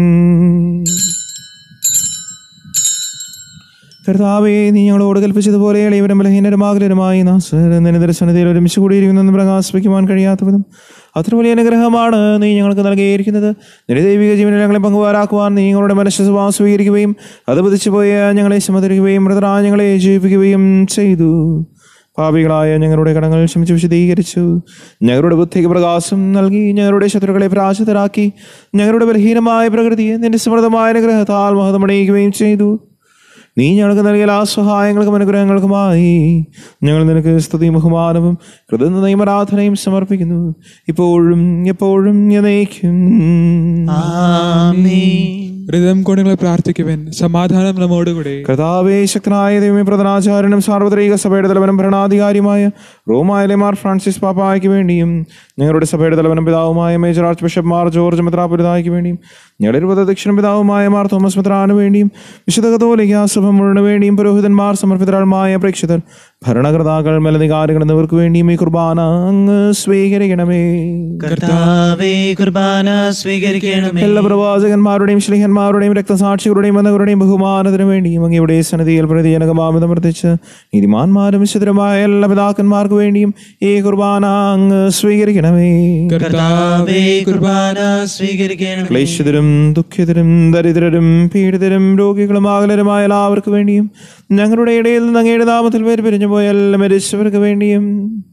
കർത്താവേ നീ ഞങ്ങളോട് കൽപ്പിച്ചതുപോലെ ഇവരും ബലഹീനരുമാകലരുമായി നിന്റെ ദർശനത്തിൽ ഒരുമിച്ച് കൂടിയിരിക്കുന്നെന്ന് പ്രകാശിപ്പിക്കുവാൻ കഴിയാത്ത വിധം അത്ര വലിയ അനുഗ്രഹമാണ് നീ ഞങ്ങൾക്ക് നൽകിയിരിക്കുന്നത് നിന്റെ ദൈവിക ജീവനെ ഞങ്ങളെ പങ്കുവാരാക്കുവാൻ നീ ഞങ്ങളുടെ മനസ്സ് സ്വഭാവം സ്വീകരിക്കുകയും അത് പതിച്ചു പോയ ഞങ്ങളെ സമ്മതിരിക്കുകയും മൃതരാ ഞങ്ങളെ ജീവിപ്പിക്കുകയും ചെയ്തു പാപികളായ ഞങ്ങളുടെ കടങ്ങൾ ക്ഷമിച്ച് വിശദീകരിച്ചു ഞങ്ങളുടെ ബുദ്ധിക്ക് പ്രകാശം നൽകി ഞങ്ങളുടെ ശത്രുക്കളെ പരാജിതരാക്കി ഞങ്ങളുടെ ബലഹീനമായ പ്രകൃതിയെ നിന്റെ സമൃദ്ധമായ അനുഗ്രഹത്താൽ മഹതമണിയിക്കുകയും ചെയ്തു നീ ഞങ്ങൾക്ക് നൽകിയ എല്ലാ സഹായങ്ങൾക്കും അനുഗ്രഹങ്ങൾക്കുമായി ഞങ്ങൾ നിനക്ക് സ്തുതി ബഹുമാനവും കൃതജ്ഞതയും ആരാധനയും സമർപ്പിക്കുന്നു ഇപ്പോഴും എപ്പോഴും എന്നേക്കും ഹൃദയം കൊണ്ട് നിങ്ങൾ പ്രാർത്ഥിക്കുവൻ സമാധാനം നമ്മോടുകൂടെ കർത്താവേ ശക്തനായ ദൈവമേ പ്രധാനാചാര്യനും സാർവത്രിക സഭയുടെ തലവനും ഭരണാധികാരിയുമായ റോമായിലെ മാർ ഫ്രാൻസിസ് പാപ്പായ്ക്ക് വേണ്ടിയും ഞങ്ങളുടെ സഭയുടെ തലവനും പിതാവുമായ major archbishop Mar George മെത്രാപുരിതായ്ക്ക് വേണ്ടിയും ഞങ്ങളുടെ ഇരുപത് ദക്ഷിണ പിതാവുമായ മാർ തോമസ് മെത്രാന് വേണ്ടിയും വിശുദ്ധ കത്തോലിക്ക സഭ മുഴുവന് വേണ്ടിയും പുരോഹിതന്മാർ സമർപ്പിതരാൾമായ പ്രേക്ഷിതർ ഭരണകർത്താക്കൾ മേലധികാരികൾ എന്നിവർക്ക് വേണ്ടിയും ഈ കുർബാന അങ്ങ് സ്വീകരിക്കണമേ കർത്താവേ കുർബാന സ്വീകരിക്കണമേ എല്ലാ പ്രവാചകന്മാരുടെയും ശ്രീഹന്മാരുടെയും രക്തസാക്ഷികളുടെയും വന്നവരുടെയും ബഹുമാനത്തിനു വേണ്ടിയും അങ്ങയുടെ സന്നിധിയിൽ പ്രതിജനകമാമിതം വർദ്ധിച്ച് നീതിമാന്മാരും വിശുദ്ധരുമായ എല്ലാ പിതാക്കന്മാർക്ക് വേണ്ടിയും ഈ കുർബാന അങ്ങ് സ്വീകരിക്കണമേ കർത്താവേ കുർബാന സ്വീകരിക്കണമേ ക്ലേശിതരും ദുഃഖിതരും ദരിദ്രരും പീഡിതരും രോഗികളും ആകലരുമായ എല്ലാവർക്കും വേണ്ടിയും ഞങ്ങളുടെ ഇടയിൽ നിന്ന് അങ്ങയുടെ നാമത്തിൽ പേര് പിരിഞ്ഞു പോയ എല്ലാ മരിച്ചവർക്ക് വേണ്ടിയും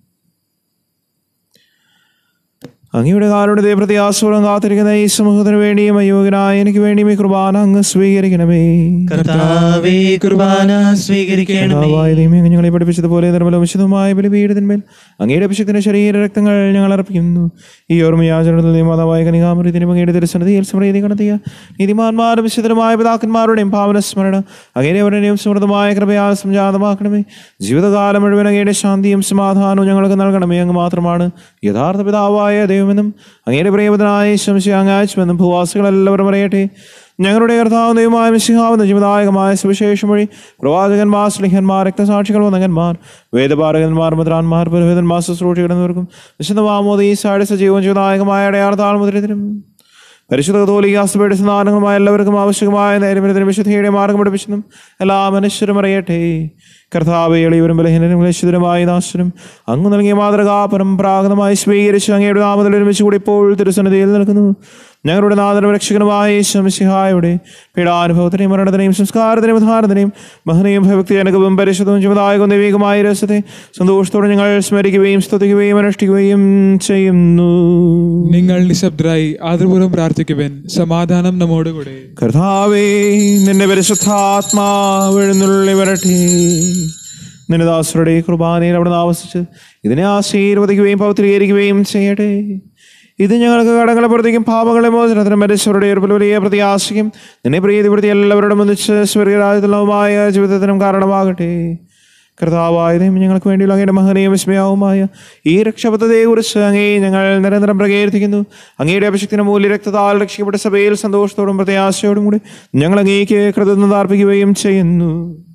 അങ്ങയുടെ കാരുടെ പ്രത്യാസോളം കാത്തിരിക്കുന്ന ഈ സമൂഹത്തിന് വേണ്ടിയും അയോഗ്യനായ എനിക്ക് വേണ്ടിയും ഈ കുർബാന അങ്ങ് സ്വീകരിക്കണമേ കർത്താവേ കുർബാന സ്വീകരിക്കണമേ കർത്താവായ ദൈവമേ, അങ്ങ് ഞങ്ങളെ പഠിപ്പിച്ചതുപോലെ നിർമ്മല വിശുദ്ധമായ ബലിപീഠത്തിന്മേൽ അങ്ങയുടെ അഭിഷക്തിന്റെ ശരീര രക്തങ്ങൾ ഞങ്ങൾ അർപ്പിക്കുന്നു ഈ ഓർമ്മയാചരണത്തിൽ നിയമാതാവായ കനികാമൃതിനും അങ്ങയുടെ ദർശനതയിൽ സമൃദ്ധി കണ്ടെത്തിയ നീതിമാന്മാരും വിശുദ്ധരുമായ പിതാക്കന്മാരുടെയും ഭാവന സ്മരണ അങ്ങയുടെ അവരുടെയും സമൃദ്ധമായ കൃപയാൽ സംജാതമാക്കണമേ ജീവിതകാലം മുഴുവൻ അങ്ങയുടെ ശാന്തിയും സമാധാനവും ഞങ്ങൾക്ക് നൽകണമേ അങ്ങ് മാത്രമാണ് യഥാർത്ഥ പിതാവായ ദൈവമെന്നും അങ്ങയുടെ പ്രിയപതനായ ശംശി അങ്ങാച്ചുവെന്നും ഭൂവാസികളെല്ലാവരും അറിയട്ടെ ഞങ്ങളുടെ കർത്താവ് ദൈവമായ മിശിഹാവുന്ന ജീവദായകമായ സുവിശേഷം വഴി പ്രവാചകന്മാർ സ്ലിഹന്മാർ രക്തസാക്ഷികൾ വന്നകന്മാർ വേദപാരകന്മാർ മുദ്രാന്മാർ പുരോഹിതന്മാർ ശുശ്രൂഷ കിടന്നവർക്കും വിശുദ്ധമാമോദ ഈ സായുടെ സജീവവും ജീവദായകമായ അടയാളത്താൾ മുദ്രിതരും പരിശുദ്ധ തോലികാസഭയുടെ സ്നാനങ്ങളുമായ എല്ലാവർക്കും ആവശ്യമായ നേരമിനത്തിനും വിശുദ്ധിയുടെ മാർഗം പഠിപ്പിച്ചതും എല്ലാ മനുഷ്യരും അറിയട്ടെ കർത്താവ് എളിയവരും ബലഹീനരും ക്ലേശിതരുമായ ദാസനും അങ്ങ് നൽകിയ മാതൃകാ പരമ്പരാഗതമായി സ്വീകരിച്ച് അങ്ങയുടെ നാമത്തിൽ ഒരുമിച്ച് കൂടി ഇപ്പോൾ തിരുസന്നിധിയിൽ നിൽക്കുന്നു ഞങ്ങളുടെ നാഥനും രക്ഷകനുമായ ശംസിഹായുടെ പീഡാനുഭവത്തിനെയും മരണത്തിനെയും സംസ്കാരത്തിനെയും ഉദാഹരണത്തിനെയും മഹനയും ഭക്തി അനുഗവും പരിശുദ്ധവും ജീവദായകവും ദൈവികമായ രസത്തെ സന്തോഷത്തോടെ ഞങ്ങൾ സ്മരിക്കുകയും സ്തുതിക്കുകയും അനുഷ്ഠിക്കുകയും ചെയ്യുന്നു നിങ്ങൾ നിശബ്ദരായി ആദരപൂർവ്വം പ്രാർത്ഥിക്കുവൻ സമാധാനം നമ്മോടുകൂടെ കർത്താവേ നിന്റെ പരിശുദ്ധാത്മാവെഴുന്നള്ളി വരട്ടെ നിന്റെ ദാസരുടെ കുർബാനയിൽ അവിടെ ആവസിച്ച് ഇതിനെ ആശീർവദിക്കുകയും പൗത്രീകരിക്കുകയും ചെയ്യട്ടെ ഇത് ഞങ്ങൾക്ക് കടങ്ങളെ പുറത്തേക്കും പാപങ്ങളെ മോചനത്തിനും മരിച്ചവരുടെ ഒരു വലിയ പ്രത്യാശയ്ക്കും നിന്നെ പ്രീതിപ്പെടുത്തി എല്ലാവരോടും ഒന്നിച്ച് സ്വർഗരാജ്യത്തിലുമായ ജീവിതത്തിനും കാരണമാകട്ടെ കർത്താവായതും ഞങ്ങൾക്ക് വേണ്ടിയുള്ള അങ്ങയുടെ മഹനീയ വിസ്മയവുമായ ഈ രക്ഷപദ്ധതയെക്കുറിച്ച് അങ്ങേ ഞങ്ങൾ നിരന്തരം പ്രകീർത്തിക്കുന്നു അങ്ങയുടെ അഭിഷക്തിന് മൂല്യ രക്തത്താൽ രക്ഷിക്കപ്പെട്ട സഭയിൽ സന്തോഷത്തോടും പ്രത്യാശയോടും കൂടി ഞങ്ങൾ അങ്ങേക്ക് കൃതജ്ഞത അർപ്പിക്കുകയും ചെയ്യുന്നു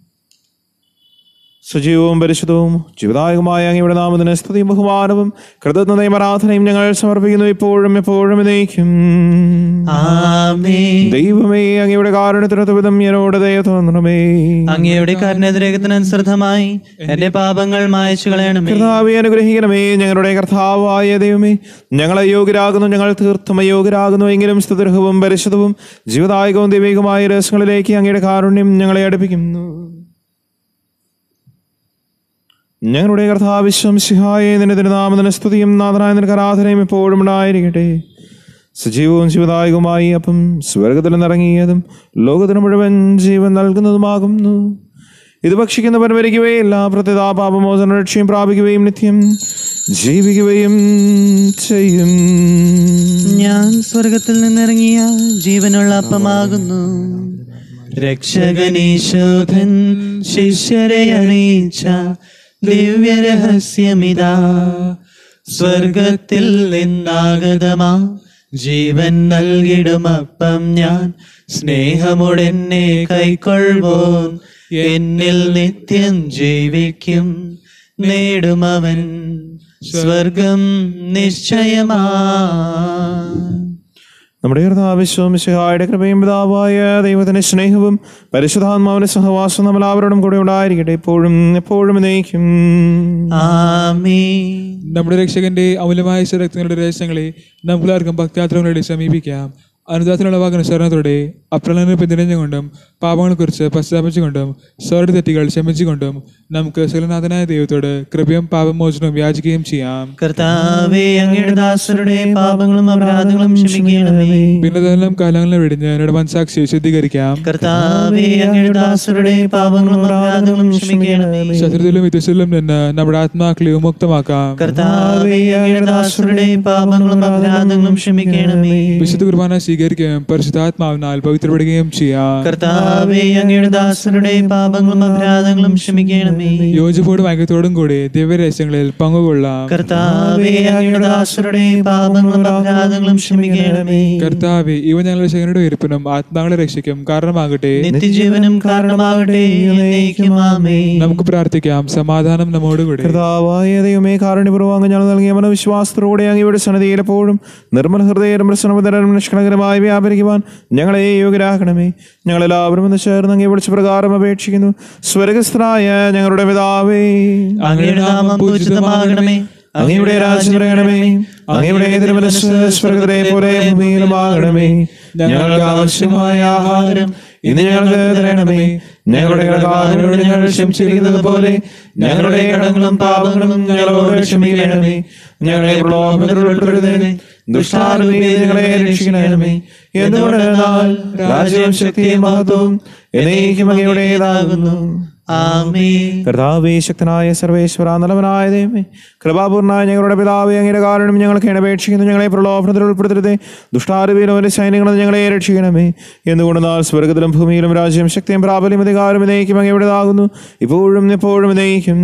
സജീവവും പരിശുദ്ധവും ജീവദായകമായ അങ്ങയുടെ നാമത്തിന് സ്തുതിയും ബഹുമാനവും കൃതജ്ഞതയും ആരാധനയും ഞങ്ങൾ സമർപ്പിക്കുന്നു ഇപ്പോഴും എപ്പോഴും എന്നേക്കും ആമേൻ ദൈവമേ അങ്ങയുടെ കാരുണ്യത്തിനൊത്ത വിധം എന്നോട് ദയ തോന്നണമേ അങ്ങയുടെ കരുണേതിരകത്തിനനുസൃതമായി എന്റെ പാപങ്ങൾ മായച്ചു കളയണമേ കർത്താവെ അനുഗ്രഹിക്കണമേ ഞങ്ങളുടെ കർത്താവായ ദൈവമേ ഞങ്ങൾ അയോഗ്യരാകുന്നു ഞങ്ങൾ തീർത്തും അയോഗ്യരാകുന്നു എങ്കിലും സ്തുതിർഹവും പരിശുദ്ധവും ജീവദായകവും ദൈവികമായ രസങ്ങളിലേക്ക് അങ്ങയുടെ കാരുണ്യം ഞങ്ങളെ അടുപ്പിക്കുന്നു ഞങ്ങളുടെ കർത്താവിശ്വം സിഹായ നിന്റെ തിരുനാമത്തിന് സ്തുതിയും നാഥനായ നിനക്ക് ആരാധനയും എപ്പോഴും ഉണ്ടായിരിക്കട്ടെ സജീവവും ജീവദായകവുമായി അപ്പം സ്വർഗത്തിൽ നിന്നിറങ്ങിയതും ലോകത്തിന് മുഴുവൻ ജീവൻ നൽകുന്നതുമാകുന്നു ഇത് ഭക്ഷിക്കുന്നവൻ മരിക്കുകയില്ല പ്രത്യതാ പാപമോചന രക്ഷയും പ്രാപിക്കുകയും നിത്യം ജീവിക്കുകയും ചെയ്യും ഞാൻ സ്വർഗത്തിൽ നിന്നിറങ്ങിയ ജീവനുള്ള അപ്പമാകുന്നു രക്ഷകനീശോധൻ ശിഷ്യരെ അറിയിച്ച ദിവ്യരഹസ്യമിതാ സ്വർഗത്തിൽ നിന്നാഗതമാ ജീവൻ നൽകിടും അപ്പം ഞാൻ സ്നേഹമുടെന്നെ കൈക്കൊള്ളുവോൻ എന്നിൽ നിത്യം ജീവിക്കും നേടുമവൻ സ്വർഗം നിശ്ചയമാ നമ്മുടെ കർത്താവിശ്വം സിഹായുടെ കൃപയും പിതാവായ ദൈവത്തിന്റെ സ്നേഹവും പരിശുദ്ധാത്മാവിന്റെ സഹവാസം നമ്മൾ അവരോടും കൂടെ ഉണ്ടായിരിക്കട്ടെ എപ്പോഴും എപ്പോഴും നയിക്കും ആമേൻ നമ്മുടെ രക്ഷകന്റെ അമൂല്യമായ രക്തങ്ങളുടെ രഹസ്യങ്ങളെ നമുക്കെല്ലാവർക്കും ഭക്തിയാത്രകളോടെ സമീപിക്കാം അനുദാനത്തിനുള്ള വാക്കിന് ശരണത്തോടെ അപ്രളനെ പിന്തുണഞ്ഞുകൊണ്ടും പാപങ്ങളെക്കുറിച്ച് പശ്ചാത്തപിച്ചുകൊണ്ടും സ്വരുടെ തെറ്റുകൾ ക്ഷമിച്ചുകൊണ്ടും നമുക്ക് ശലനാഥനായ ദൈവത്തോട് കൃപയും പാപമോചനവും യാചിക്കുകയും ചെയ്യാം കർത്താവേ അങ്ങയുടെ ദാസരുടെ പാപങ്ങളും അപരാധങ്ങളും ക്ഷമിക്കണമേ ഭിന്നതലും കാലങ്ങളും വെടിഞ്ഞ് എന്നോട് മനസാക്ഷി ശുദ്ധീകരിക്കാം കർത്താവേ അങ്ങയുടെ ദാസരുടെ പാപങ്ങളും അപരാധങ്ങളും ക്ഷമിക്കണമേ ശത്രുതയിലും വിദ്വേഷത്തിലും നിന്ന് നമ്മുടെ ആത്മാക്കളെ മുക്തമാക്കാം കർത്താവേ അങ്ങയുടെ ദാസരുടെ പാപങ്ങളും അപരാധങ്ങളും ക്ഷമിക്കണമേ വിശുദ്ധ കുർബാന സ്വീകരിക്കുകയും പരിശുദ്ധാത്മാവിനാൽ പവിത്രപ്പെടുകയും ചെയ്യാം കർത്താവേ അങ്ങയുടെ ദാസരുടെ പാപങ്ങളും അപരാധങ്ങളും ക്ഷമിക്കണമേ യോജിപ്പോടും ഐക്യത്തോടും കൂടി ദിവ്യരഹസ്യങ്ങളിൽ പങ്കുകൊള്ളാം കർത്താവേ അങ്ങയുടെ ദാസരുടെ പാപങ്ങളും അപരാധങ്ങളും ക്ഷമിക്കണമേ കർത്താവെ ഇവ ഞങ്ങളുടെ ശകരുടെ ഉയർപ്പിനും ആത്മാക്കളെ രക്ഷിക്കും കാരണമാകട്ടെ നിത്യജീവനും കാരണമാകട്ടെ എന്നേക്കും ആമേൻ നമുക്ക് പ്രാർത്ഥിക്കാം സമാധാനം നമ്മോടുകൂടി കർത്താവായ ദൈവമേ കാരുണ്യപൂർവ്വം ഞങ്ങൾ നൽകിയ മനവിശ്വാസത്തോടെ അങ്ങയുടെ സന്നദ്ധിയിൽ എപ്പോഴും നിർമ്മല ഹൃദയരും പ്രശ്നപതരം നിഷ്കളങ്കരമായി വ്യാപരിക്കുവാൻ ഞങ്ങളെ യോഗ്യരാക്കണമേ ഞങ്ങളെല്ലാവരും ഒന്ന് ചേർന്ന് അങ്ങേ വിളിച്ച പ്രകാരം അപേക്ഷിക്കുന്നു സ്വർഗസ്ഥനായ ഞങ്ങളുടെ പിതാവേ അങ്ങയുടെ നാമം പൂജിതമാകണമേ അങ്ങയുടെ രാജ്യം പറയണമേ അങ്ങയുടെ തിരുമനസ് സ്വർഗത്തിലെ പോലെ ഭൂമിയിലുമാകണമേ ഞങ്ങൾക്ക് ആവശ്യമായ ആഹാരം ഇന്ന് ഞങ്ങൾക്ക് തരണമേ ഞങ്ങളുടെ കടക്കാരോട് ഞങ്ങൾ ക്ഷമിച്ചിരിക്കുന്നത് പോലെ ഞങ്ങളുടെ കടങ്ങളും പാപങ്ങളും ഞങ്ങളോട് ക്ഷമിക്കണമേ ഞങ്ങളെ പ്രലോഭനത്തിൽ ഉൾപ്പെടുത്തരുതേ ദുഷ്ടാരൂപേ ഞങ്ങളെ രക്ഷിക്കണമേ എന്തുകൊണ്ടെന്നാൽ രാജ്യവും ശക്തിയും മഹത്വവും എന്നേക്കും അങ്ങയുടേതാകുന്നു ആമേൻ കർത്താവേ ശക്തനായ സർവേശ്വര നല്ലവനായ ദൈവമേ കൃപാപൂർണായ ഞങ്ങളുടെ പിതാവേ അങ്ങയുടെ കാരണം ഞങ്ങൾക്ക് അപേക്ഷിക്കുന്നു ഞങ്ങളെ പ്രലോഭനത്തിൽ ഉൾപ്പെടുത്തരുതേ ദുഷ്ടാരൂപീനവന്റെ സൈന്യങ്ങളിൽ ഞങ്ങളെ രക്ഷിക്കണമേ എന്തുകൊണ്ടെന്നാൽ സ്വർഗത്തിലും ഭൂമിയിലും രാജ്യം ശക്തിയും പ്രാബല്യം അധികാരം എന്നേക്കും അങ്ങയുടേതാകുന്നു ഇപ്പോഴും എപ്പോഴും എന്നേക്കും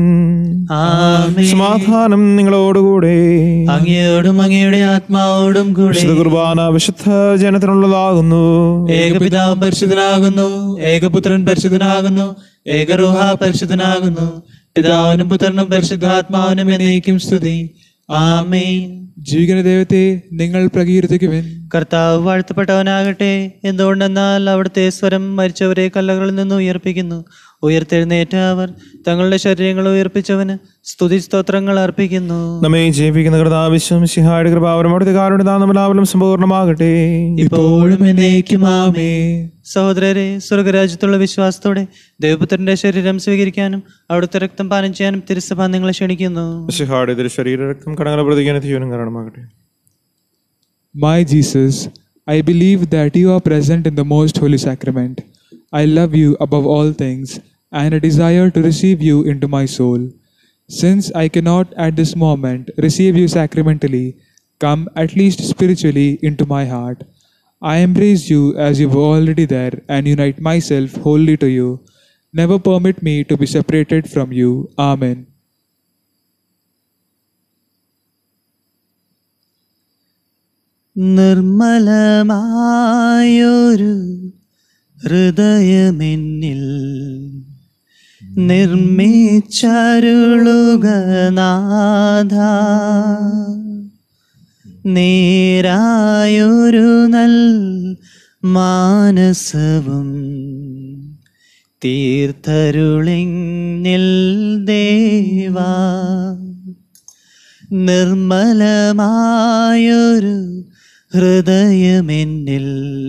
ആമേൻ സമാധാനം നിങ്ങളോടുകൂടെ അങ്ങയോടും അങ്ങയുടെ ആത്മാവോടും കൂടെ വിശുദ്ധ കുർബാന വിശുദ്ധ ജനത്തിനുള്ളതാകുന്നു ഏകപിതാവ് പരിശുദ്ധനാകുന്നു ഏകപുത്രൻ പരിശുദ്ധനാകുന്നു ഏകരൂഹ പരിശുദ്ധനാകുന്നു പിതാവിനും പുത്രനും പരിശുദ്ധാത്മാവിനും എന്നേക്കും സ്തുതി ആമേൻ ജീവിക്കുന്ന ദൈവത്തെ നിങ്ങൾ പ്രകീർത്തിക്കുവിൻ കർത്താവ് വാഴ്ത്തപ്പെട്ടവനാകട്ടെ എന്തുകൊണ്ടെന്നാൽ അവിടുത്തെ സ്വരം മരിച്ചവരെ കല്ലകളിൽ നിന്ന് ഉയർപ്പിക്കുന്നു ഉയർത്തെഴുന്നേറ്റ അവർ തങ്ങളുടെ ശരീരങ്ങൾ ഉയർപ്പിച്ചവന് സ്തുതി സ്തോത്രങ്ങൾ അർപ്പിക്കുന്നു നമ്മെ ജീവിക്കുന്ന കൃതാവിശ്വം സിഹായുടെ കൃപാവരം അവിടുത്തെ കാരുടെ നമ്മളാവലും സമ്പൂർണ്ണമാകട്ടെ ഇപ്പോഴും എന്നേക്കും ആമേ സഹോദരരെ സ്വർഗരാജ്യത്തുള്ള വിശ്വാസത്തോടെ ദേവപുത്രന്റെ ശരീരം സ്വീകരിക്കാനും അവിടുത്തെ രക്തം പാനം ചെയ്യാനും തിരുസഭ നിങ്ങളെ ക്ഷണിക്കുന്നു സിഹായുടെ തിരു ശരീരരക്തം കടങ്ങളെ പ്രതിജ്ഞാന ജീവനും കാരണമാകട്ടെ My Jesus, I believe that you are present in the most holy sacrament. I love you above all things, and a desire to receive you into my soul. Since I cannot at this moment receive you sacramentally, come at least spiritually into my heart. I embrace you as you were already there and unite myself wholly to you. Never permit me to be separated from you. Amen. നിർമ്മലമായൊരു ഹൃദയമെന്നിൽ നിർമ്മിച്ചരുളുക നാഥ നേരായൊരു നൽ മാനസവും തീർത്ഥരുളിങ്ങിൽ ദേവാ നിർമ്മലമായൊരു ഹൃദയമെന്നിൽ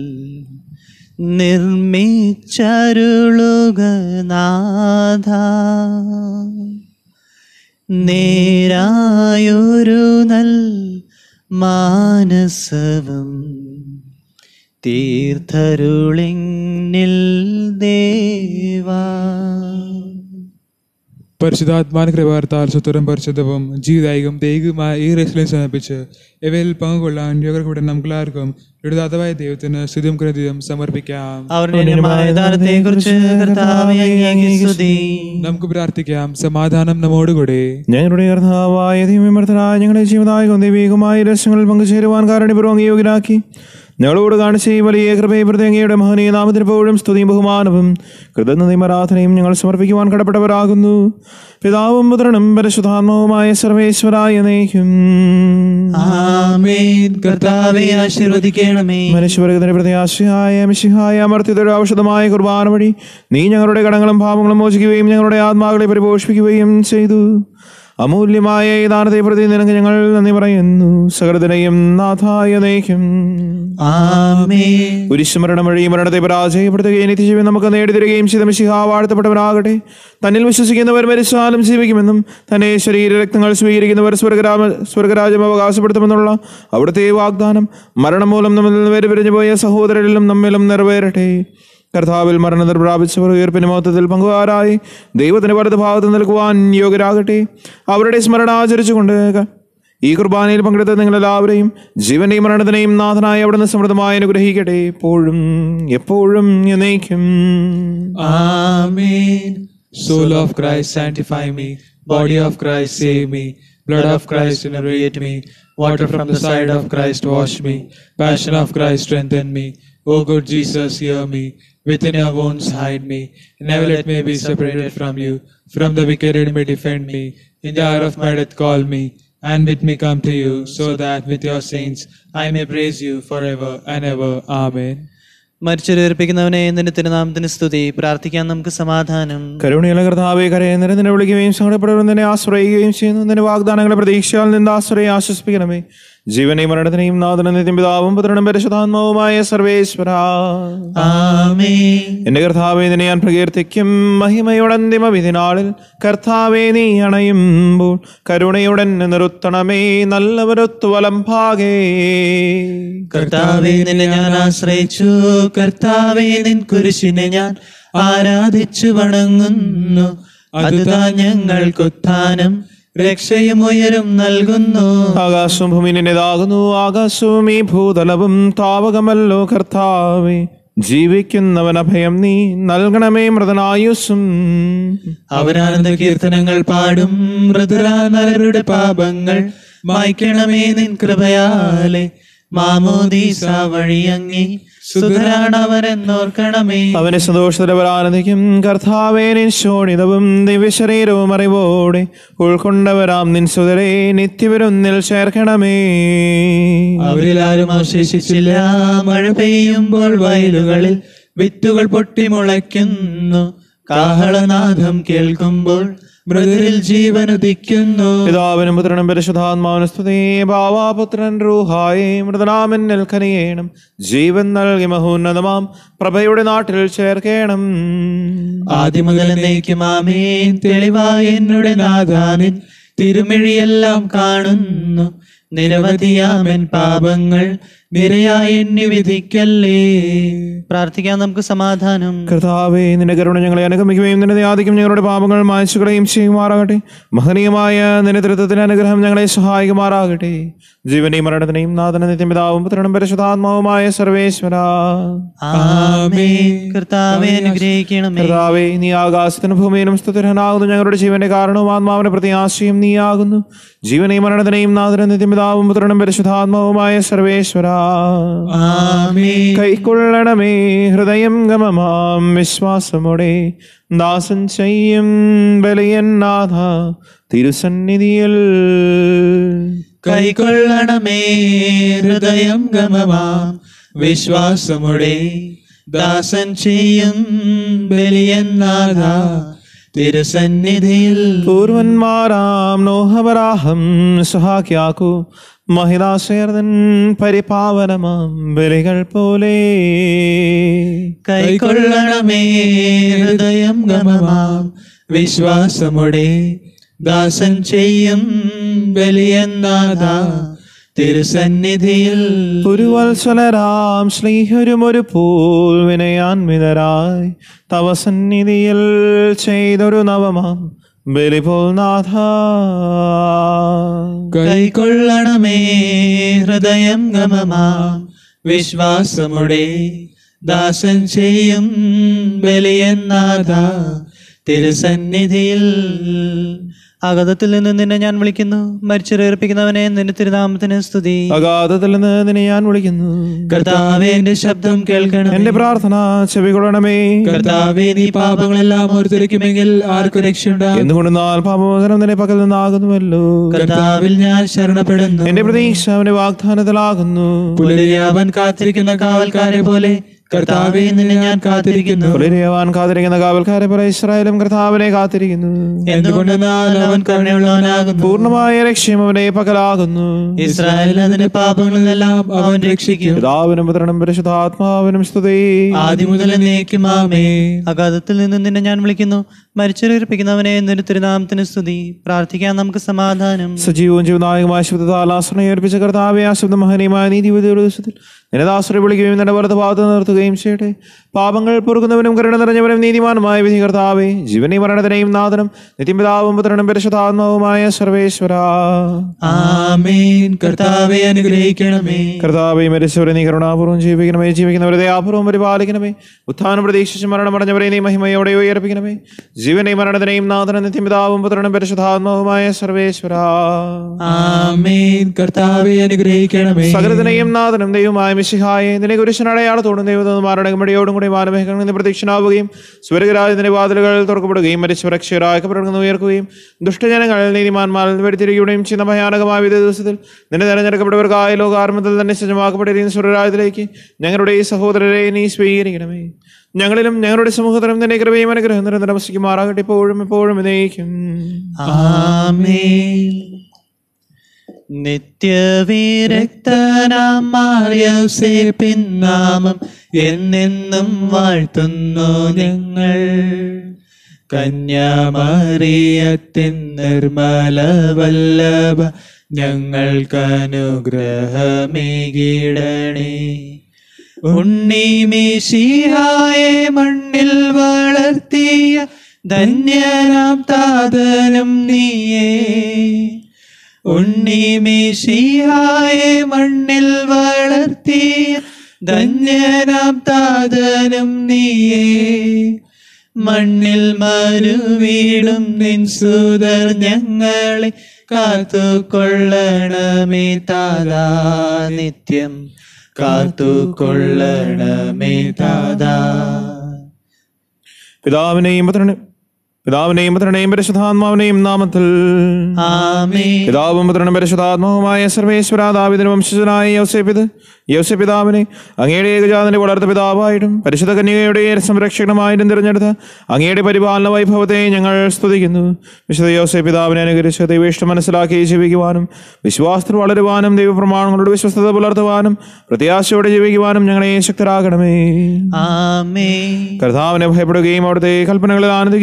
നിർമ്മിച്ചരുളുക നാഥ നേരായൊരു നൽ മാനസവും തീർത്ഥരുളിങ്ങിൽ ദേവാ പരിശുദ്ധാത്മാന കൃപാർത്താൽ സുത്തരം പരിശുദ്ധവും ജീവദായകം ദൈവമായ ഈ റെസ്ലിനെ സമർപ്പിച്ച് ഇവയിൽ പങ്കുകൊള്ളാൻ യോഗർക്കൂടെ നമുക്കെല്ലാവർക്കും ലളിതാതമായ ദൈവത്തിന് സ്തുതിയും കൃതിയും സമർപ്പിക്കാം അവരുടെ ദാനത്തെ കുറിച്ച് കർത്താവേ അങ്ങേക്ക് സ്തുതി നമുക്ക് പ്രാർത്ഥിക്കാം സമാധാനം നമ്മോടുകൂടെ ഞങ്ങളുടെ കർത്താവായ ദൈവമർത്തനായ ഞങ്ങളുടെ ജീവനായകം ദൈവികമായ രസങ്ങളിൽ പങ്കുചേരുവാൻ കാരണപൂർവ്വം യോഗ്യരാക്കി ഞങ്ങളോട് കാണിച്ച ഈ വലിയ കൃപയെ പ്രതി അങ്ങയുടെ മഹനീയ നാമത്തിന് എപ്പോഴും സ്തുതിയും ബഹുമാനവും കൃതജ്ഞതയും ആരാധനയും ഞങ്ങൾ സമർപ്പിക്കുവാൻ കടപ്പെട്ടവരാകുന്നു പിതാവും പുത്രനും പരിശുദ്ധാത്മാവുമായ സർവേശ്വരായ നയിക്കും ആമേൻ കർത്താവെ ആശീർവദിക്കണമേ മനുഷ്യവർഗത്തിന്റെ പ്രത്യാശയായ മിശിഹായ അമർത്തിയുടെ ഔഷധമായ കുർബാന വഴി നീ ഞങ്ങളുടെ കടങ്ങളും പാപങ്ങളും മോചിക്കുകയും ഞങ്ങളുടെ ആത്മാക്കളെ പരിപോഷിപ്പിക്കുകയും ചെയ്തു അമൂല്യമായ ഈ ദാനത്തെ പ്രതി നിനക്ക് ഞങ്ങൾ നന്ദി പറയുന്നു സകൃതനെയും നാഥായ നയിക്കും ആമേൻ കുരിശുമരണം വഴി മരണത്തെ പരാജയപ്പെടുത്തുകയും നിത്യജീവൻ നമുക്ക് നേടിത്തരികയും ചെയ്ത മിശിഹ വാഴ്ത്തപ്പെട്ടവരാകട്ടെ തന്നിൽ വിശ്വസിക്കുന്നവർ മരിച്ചാലും ജീവിക്കുമെന്നും തന്നെ ശരീരരക്തങ്ങൾ സ്വീകരിക്കുന്നവർ സ്വർഗരാമ സ്വർഗരാജ്യം അവകാശപ്പെടുത്തുമെന്നുള്ള അവിടുത്തെ വാഗ്ദാനം മരണം മൂലം നമ്മിൽ നിന്ന് വേർപിരിഞ്ഞു പോയ സഹോദരരിലും നമ്മിലും നിറവേറട്ടെ കർത്താവിൽ മരണത്തിൽ പ്രാപിച്ചവർ ഉയർപ്പിന് മഹത്വത്തിൽ പങ്കുകാരായി ദൈവത്തിന്റെ വലത് ഭാഗത്ത് നിൽക്കുവാൻ യോഗ്യരാകട്ടെ അവരുടെ സ്മരണ ആചരിച്ചുകൊണ്ട് ക- ഈ കുർബാനയിൽ പങ്കെടുത്ത നിങ്ങളെല്ലാവരെയും ജീവന്റെയും മരണത്തിനെയും നാഥനായി അവിടുന്ന് സമൃദ്ധമായി അനുഗ്രഹിക്കട്ടെ എപ്പോഴും എപ്പോഴും എന്നേക്കും ആമേൻ Soul of Christ, sanctify me. Body of Christ, save me. Blood of Christ, inebriate me. Water from the side of Christ, wash me. Passion of Christ, strengthen me. O good Jesus, hear me. Within your wounds, hide me. Never let me be separated from you. From the wicked enemy, defend me. In the hour of my death, call me. And with me come to you, so that with your saints I may praise you forever and ever. Amen. മരിച്ചൊരുപ്പിക്കുന്നവനെ നിന്റെ തിരുനാമത്തിന് സ്തുതി പ്രാർത്ഥിക്കാൻ നമുക്ക് സമാധാനം കരുണയുള്ള കർത്താവെ കരയുന്നതിനെ നിന്നെ വിളിക്കുകയും സങ്കടപ്പെടുന്നതിനെ നിന്നെ ആശ്രയിക്കുകയും ചെയ്യുന്നു നിന്റെ വാഗ്ദാനങ്ങളെ പ്രതീക്ഷയാൽ നിന്ന് ആശ്രയെ ആശ്വസിപ്പിക്കണമേ ജീവനെയും മരണത്തിനെയും നാഥനും നിത്യം പിതാവും പുത്രനും പരിശുദ്ധാത്മാവുമായ സർവേശ്വര ആമേൻ എന്റെ കർത്താവെ നിന്നെ ഞാൻ പ്രകീർത്തിക്കും മഹിമയുടെ അന്തിമ വിധിനാളിൽ കർത്താവെ നീ അണയുമ്പോൾ കരുണയുടൻ നിർത്തണമേ നല്ലവരൊത്തു വലം ഭാഗേ കർത്താവെ നിന്നെ ഞാൻ ആശ്രയിച്ചു കർത്താവെ നിൻ കുരിശിനെ ഞാൻ ആരാധിച്ചു വണങ്ങുന്നു അതുതാ ഞങ്ങൾക്കുത്ഥാനം രക്ഷയും ഉയരും നൽകുന്നു ആകാശവും ഭൂമി നിന്റേതാകുന്നു ആകാശവും ഈ ഭൂതലവും താവകമല്ലോ കർത്താവേ ജീവിക്കുന്നവൻ അഭയം നീ നൽകണമേ മൃതനായുസ്സും അവരാനന്ദ കീർത്തനങ്ങൾ പാടും മൃദുരാനരുടെ പാപങ്ങൾ മായ്ക്കണമേ നിൻ കൃപയാലെ മാമോദീസ വഴിയങ്ങി സുതരാണവരെന്നോർക്കണമേ അവനെ സന്തോഷത്തിലവരാനന്ദിക്കും കർത്താവേ നിൻ ശോണിതവും ദിവ്യശരീരവും അറിവോടെ ഉൾക്കൊണ്ടവരാം നിൻ സുതരെ നിത്യവരൊന്നിൽ ചേർക്കണമേ അവരിൽ ആരും അവശേഷിച്ചില്ല മഴ പെയ്യുമ്പോൾ വയലുകളിൽ വിത്തുകൾ പൊട്ടിമുളയ്ക്കുന്നു കാഹളനാദം കേൾക്കുമ്പോൾ മൃദുരിൽ ജീവൻ ഉദിക്കുന്നു പിതാവിനും പുത്രനും പരിശുദ്ധാത്മാവിനും സ്തുതി ഭാവാപുത്രൻ റൂഹായേ മൃതനാമെന്നിൽ കനിയേണം ജീവൻ നൽകി മഹോന്നതമാം പ്രഭയുടെ നാട്ടിൽ ചേർക്കേണം ആദ്യം മുതൽ എന്നേക്കും ആമേൻ തെളിവായ എന്നുടെ നാഥാനിൻ തിരുമിഴിയെല്ലാം കാണുന്നു നിരവധിയാമൻ പാപങ്ങൾ നിരയായി എന്നെ വിധിക്കല്ലേ പ്രാർത്ഥിക്കാൻ നമുക്ക് സമാധാനം കർത്താവേ നിന്റെ കരുണ ഞങ്ങളെ അനുഗമിക്കുകയും നിന്റെ യാതിക്കും ഞങ്ങളുടെ പാപങ്ങൾ മായ്ച്ചുകളയും ചെയ്യുമാറാകട്ടെ മഹനീയമായ നിന്റെ തൃത്വത്തിന് അനുഗ്രഹം ഞങ്ങളെ സഹായിക്കുമാറാകട്ടെ ജീവനെയും മരണത്തിനെയും നാഥന നിത്യപിതാവും പുത്രനും പരിശുദ്ധാത്മാവുമായ സർവേശ്വര ആമേൻ കർത്താവെ അനുഗ്രഹിക്കണമേ കർത്താവേ നീ ആകാശത്തിനും ഭൂമിയിലും സ്തുതിരനാകുന്നു ഞങ്ങളുടെ ജീവന്റെ കാരണവും ആത്മാവിന്റെ പ്രത്യാശയും നീയാകുന്നു ജീവനെയും മരണത്തിനെയും നാഥന നിത്യപിതാവും പുത്രനും പരിശുദ്ധാത്മാവുമായ സർവേശ്വര ആമേൻ കൈക്കൊള്ളണമേ ഹൃദയം ഗമമാം വിശ്വാസമോടെ ദാസൻ ചെയ്യും ബലിയന്നാഥ തിരുസന്നിധിയിൽ കൈക്കൊള്ളണമേ ഹൃദയം ഗമമാം വിശ്വാസമുടെ ദാസൻ ചെയ്യും ബലിയന്നാഥ തിരുസന്നിധിയിൽ പൂർവന്മാരാം നോഹവരാഹം സഹാക്യാക്കു മഹിതാശയർദൻ പരിപാവനമാം ബലികൾ പോലെ കൈക്കൊള്ളണമേ ഹൃദയം ഗമമാം വിശ്വാസമുടെ ദാസൻ ചെയ്യും ബലിയന്നാഥ തിരുസന്നിധിയിൽ ഒരു വത്സലരാം ശ്ലീഹരും ഒരു പൂൽ വിനയാൻവിതരായി തവ സന്നിധിയിൽ ചെയ്തൊരു നവമാം ബലിപോൽ നാഥ കൈക്കൊള്ളണമേ ഹൃദയം ഗമമാം വിശ്വാസമുടെ ദാസൻ ചെയ്യും ബലിയന്നാഥ തിരുസന്നിധിയിൽ അഗതത്തിൽ നിന്ന് നിന്നെ ഞാൻ വിളിക്കുന്നു മരിച്ചുറപ്പിക്കുന്നവനെ നിന്റെ തിരുനാമത്തിന് സ്തുതി അഗാധത്തിൽ നിന്ന് നിന്നെ ഞാൻ വിളിക്കുന്നു കർത്താവേ എന്റെ ശബ്ദം കേൾക്കണം എന്റെ പ്രാർത്ഥന ചെവികൊള്ളണമേ കർത്താവേ നീ പാപങ്ങളെല്ലാം ഓർത്തിരിക്കുമെങ്കിൽ ആർക്കു രക്ഷയുണ്ടാകും എന്തുകൊണ്ടെന്നാൽ പാപമോചനം നിന്റെ പക്കൽ നിന്നാകുന്നുവല്ലോ കർത്താവിൽ ഞാൻ ശരണപ്പെടുന്നു എന്റെ പ്രതീക്ഷ അവന്റെ വാഗ്ദാനത്തിലാകുന്നു പുലരിയാവൻ കാത്തിരിക്കുന്ന കാവൽക്കാരെ പോലെ കർത്താവെ നിന്നെ ഞാൻ കാത്തിരിക്കുന്നു പുലരിയവാൻ കാത്തിരിക്കുന്ന കാവൽക്കാരെ പോലെ ഇസ്രായേലും കർത്താവിനെ കാത്തിരിക്കുന്നു എന്തുകൊണ്ടെന്നാൽ അവൻ കരുണയുള്ളവനാകുന്നു പൂർണ്ണമായ ലക്ഷ്യം അവന്റെ പകലാകുന്നു ഇസ്രായേൽ അതിന്റെ പാപങ്ങളിലെല്ലാം അവൻ രക്ഷിക്കും പിതാവിനും പുത്രനും പരിശുദ്ധാത്മാവിനും സ്തുതി ആദ്യം മുതൽ നീക്കുമാമേ അഗാധത്തിൽ നിന്ന് നിന്നെ ഞാൻ വിളിക്കുന്നു മരിച്ചുറപ്പിക്കുന്നവനെ നിന്റെ തിരുനാമത്തിന് സ്തുതി പ്രാർത്ഥിക്കാൻ നമുക്ക് സമാധാനം സജീവവും ജീവനായകമായ ശബ്ദത്താൽ ആശ്രയം ഏൽപ്പിച്ച കർത്താവെ ആ ശബ്ദം മഹനീയമായ നീതി ദിവസത്തിൽ നിന്റെ ദാസരെ വിളിക്കുകയും നിന്റെ വലത് ഭാഗത്ത് നിർത്തുകയും ചെയ്യട്ടെ പാപങ്ങൾ പൊറുക്കുന്നവനും കരുണ നിറഞ്ഞവനും നീതിമാനുമായ വിധി കർത്താവെ ജീവനെയും മരണത്തിനെയും നാഥനും നിത്യപിതാവും പുത്രനും പരിശുദ്ധാത്മാവുമായ സർവേശ്വര ആമേൻ കർത്താവെ അനുഗ്രഹിക്കണമേ കർത്താവെ മരിച്ചവരെ നീ കരുണാപൂർവ്വം ജീവിക്കണമേ ജീവിക്കുന്നവരെ ദയാപൂർവ്വം പരിപാലിക്കണമേ ഉത്ഥാനം പ്രതീക്ഷിച്ച് മരണമടഞ്ഞവരെ നീ മഹിമയോടെ ഉയർപ്പിക്കണമേ ജീവനെയും മരണത്തിനെയും നാഥനും നിത്യപിതാവും പുത്രനും പരിശുദ്ധാത്മാവുമായ സർവേശ്വര ആമേൻ കർത്താവെ അനുഗ്രഹിക്കണമേ സകലത്തിനെയും നാഥനും ദൈവമായ മിശിഹായെ നിന്നെ കുരിശനടയാളത്തോടും ദൈവതന്മാരുടെ മടിയോടും കൂടി മാനമേഘങ്ങളിൽ പ്രതീക്ഷനാവുകയും സ്വർഗരാജ്യത്തിന്റെ വാതിലുകൾ തുറക്കപ്പെടുകയും മരിച്ചവർ അക്ഷരാക്കപ്പെടുന്ന ഉയർക്കുകയും ദുഷ്ടജനങ്ങൾ നീതിമാന്മാരിൽ നിന്ന് വെടിത്തിരിക്കുകയും ചെയ്യുന്ന ഭയാനകമായ വിധ ദിവസത്തിൽ നിന്നെ തെരഞ്ഞെടുക്കപ്പെട്ടവർക്കായ ലോകാർമ്മത്തിൽ തന്നെ സജ്ജമാക്കപ്പെട്ടിരിക്കുന്ന സ്വർഗരാജ്യത്തിലേക്ക് ഞങ്ങളുടെ ഈ സഹോദരരെ നീ സ്വീകരിക്കണമേ ഞങ്ങളിലും ഞങ്ങളുടെ സമൂഹത്തിലും നിന്റെ കൃപയും അനുഗ്രഹം നിരന്തരം വസിക്കുമാറാകട്ടെ ഇപ്പോഴും എപ്പോഴും എന്നേക്കും ആമേൻ നിത്യവിരക്തനാം മാറിയൗസേ പിന്നാമം എന്നെന്നും വാഴ്ത്തുന്നു ഞങ്ങൾ കന്യാമറിയത്തിൻ നിർമ്മല വല്ലഭ ഞങ്ങൾക്കനുഗ്രഹമേകിടണേ ഉണ്ണിമേശിഹായെ മണ്ണിൽ വളർത്തിയ ധന്യനാം താതനും നീയേ ഉണ്ണിമേശിഹായെ മണ്ണിൽ വളർത്തിയ ധന്യനാം താതനും നീയേ മണ്ണിൽ മരുവീടും നിൻ സുതർ ഞങ്ങളെ കാത്തുകൊള്ളണമേ താതാ നിത്യം കാത്തുകൊള്ളണമേ താതാ പിതാവിനെയും പുത്രനെ പിതാവിനെയും പുത്രനെയും പരിശുദ്ധാത്മാവിനെയും നാമത്തിൽ ആമേ പിതാവും പുത്രനും പരിശുദ്ധാത്മാവുമായ സർവേശ്വര ദാവിദിന് വംശജനായ യോസേപ്പിത് യോസെപിതാവിനെ അങ്ങയുടെ ഏകജാതന്റെ വളർത്ത പിതാവായിട്ടും പരിശുദ്ധ കന്യകയുടെ സംരക്ഷകനുമായിട്ടും തിരഞ്ഞെടുത്ത അങ്ങയുടെ പരിപാലന വൈഭവത്തെ ഞങ്ങൾ സ്തുതിക്കുന്നു വിശുദ്ധ യോസെ പിതാവിനെ അനുകരിച്ച് ദൈവേഷ്ടം മനസ്സിലാക്കി ജീവിക്കുവാനും വിശ്വാസത്തിൽ വളരുവാനും ദൈവപ്രമാണങ്ങളോട് വിശ്വസ്തത പുലർത്തുവാനും പ്രത്യാശയോടെ ജീവിക്കുവാനും ഞങ്ങളെ ശക്തരാകണമേ ആമേ കർത്താവിനെ ഭയപ്പെടുകയും അവിടുത്തെ കൽപ്പനകളിൽ ആനന്ദിക്കുകയും ചെയ്യുന്നവർ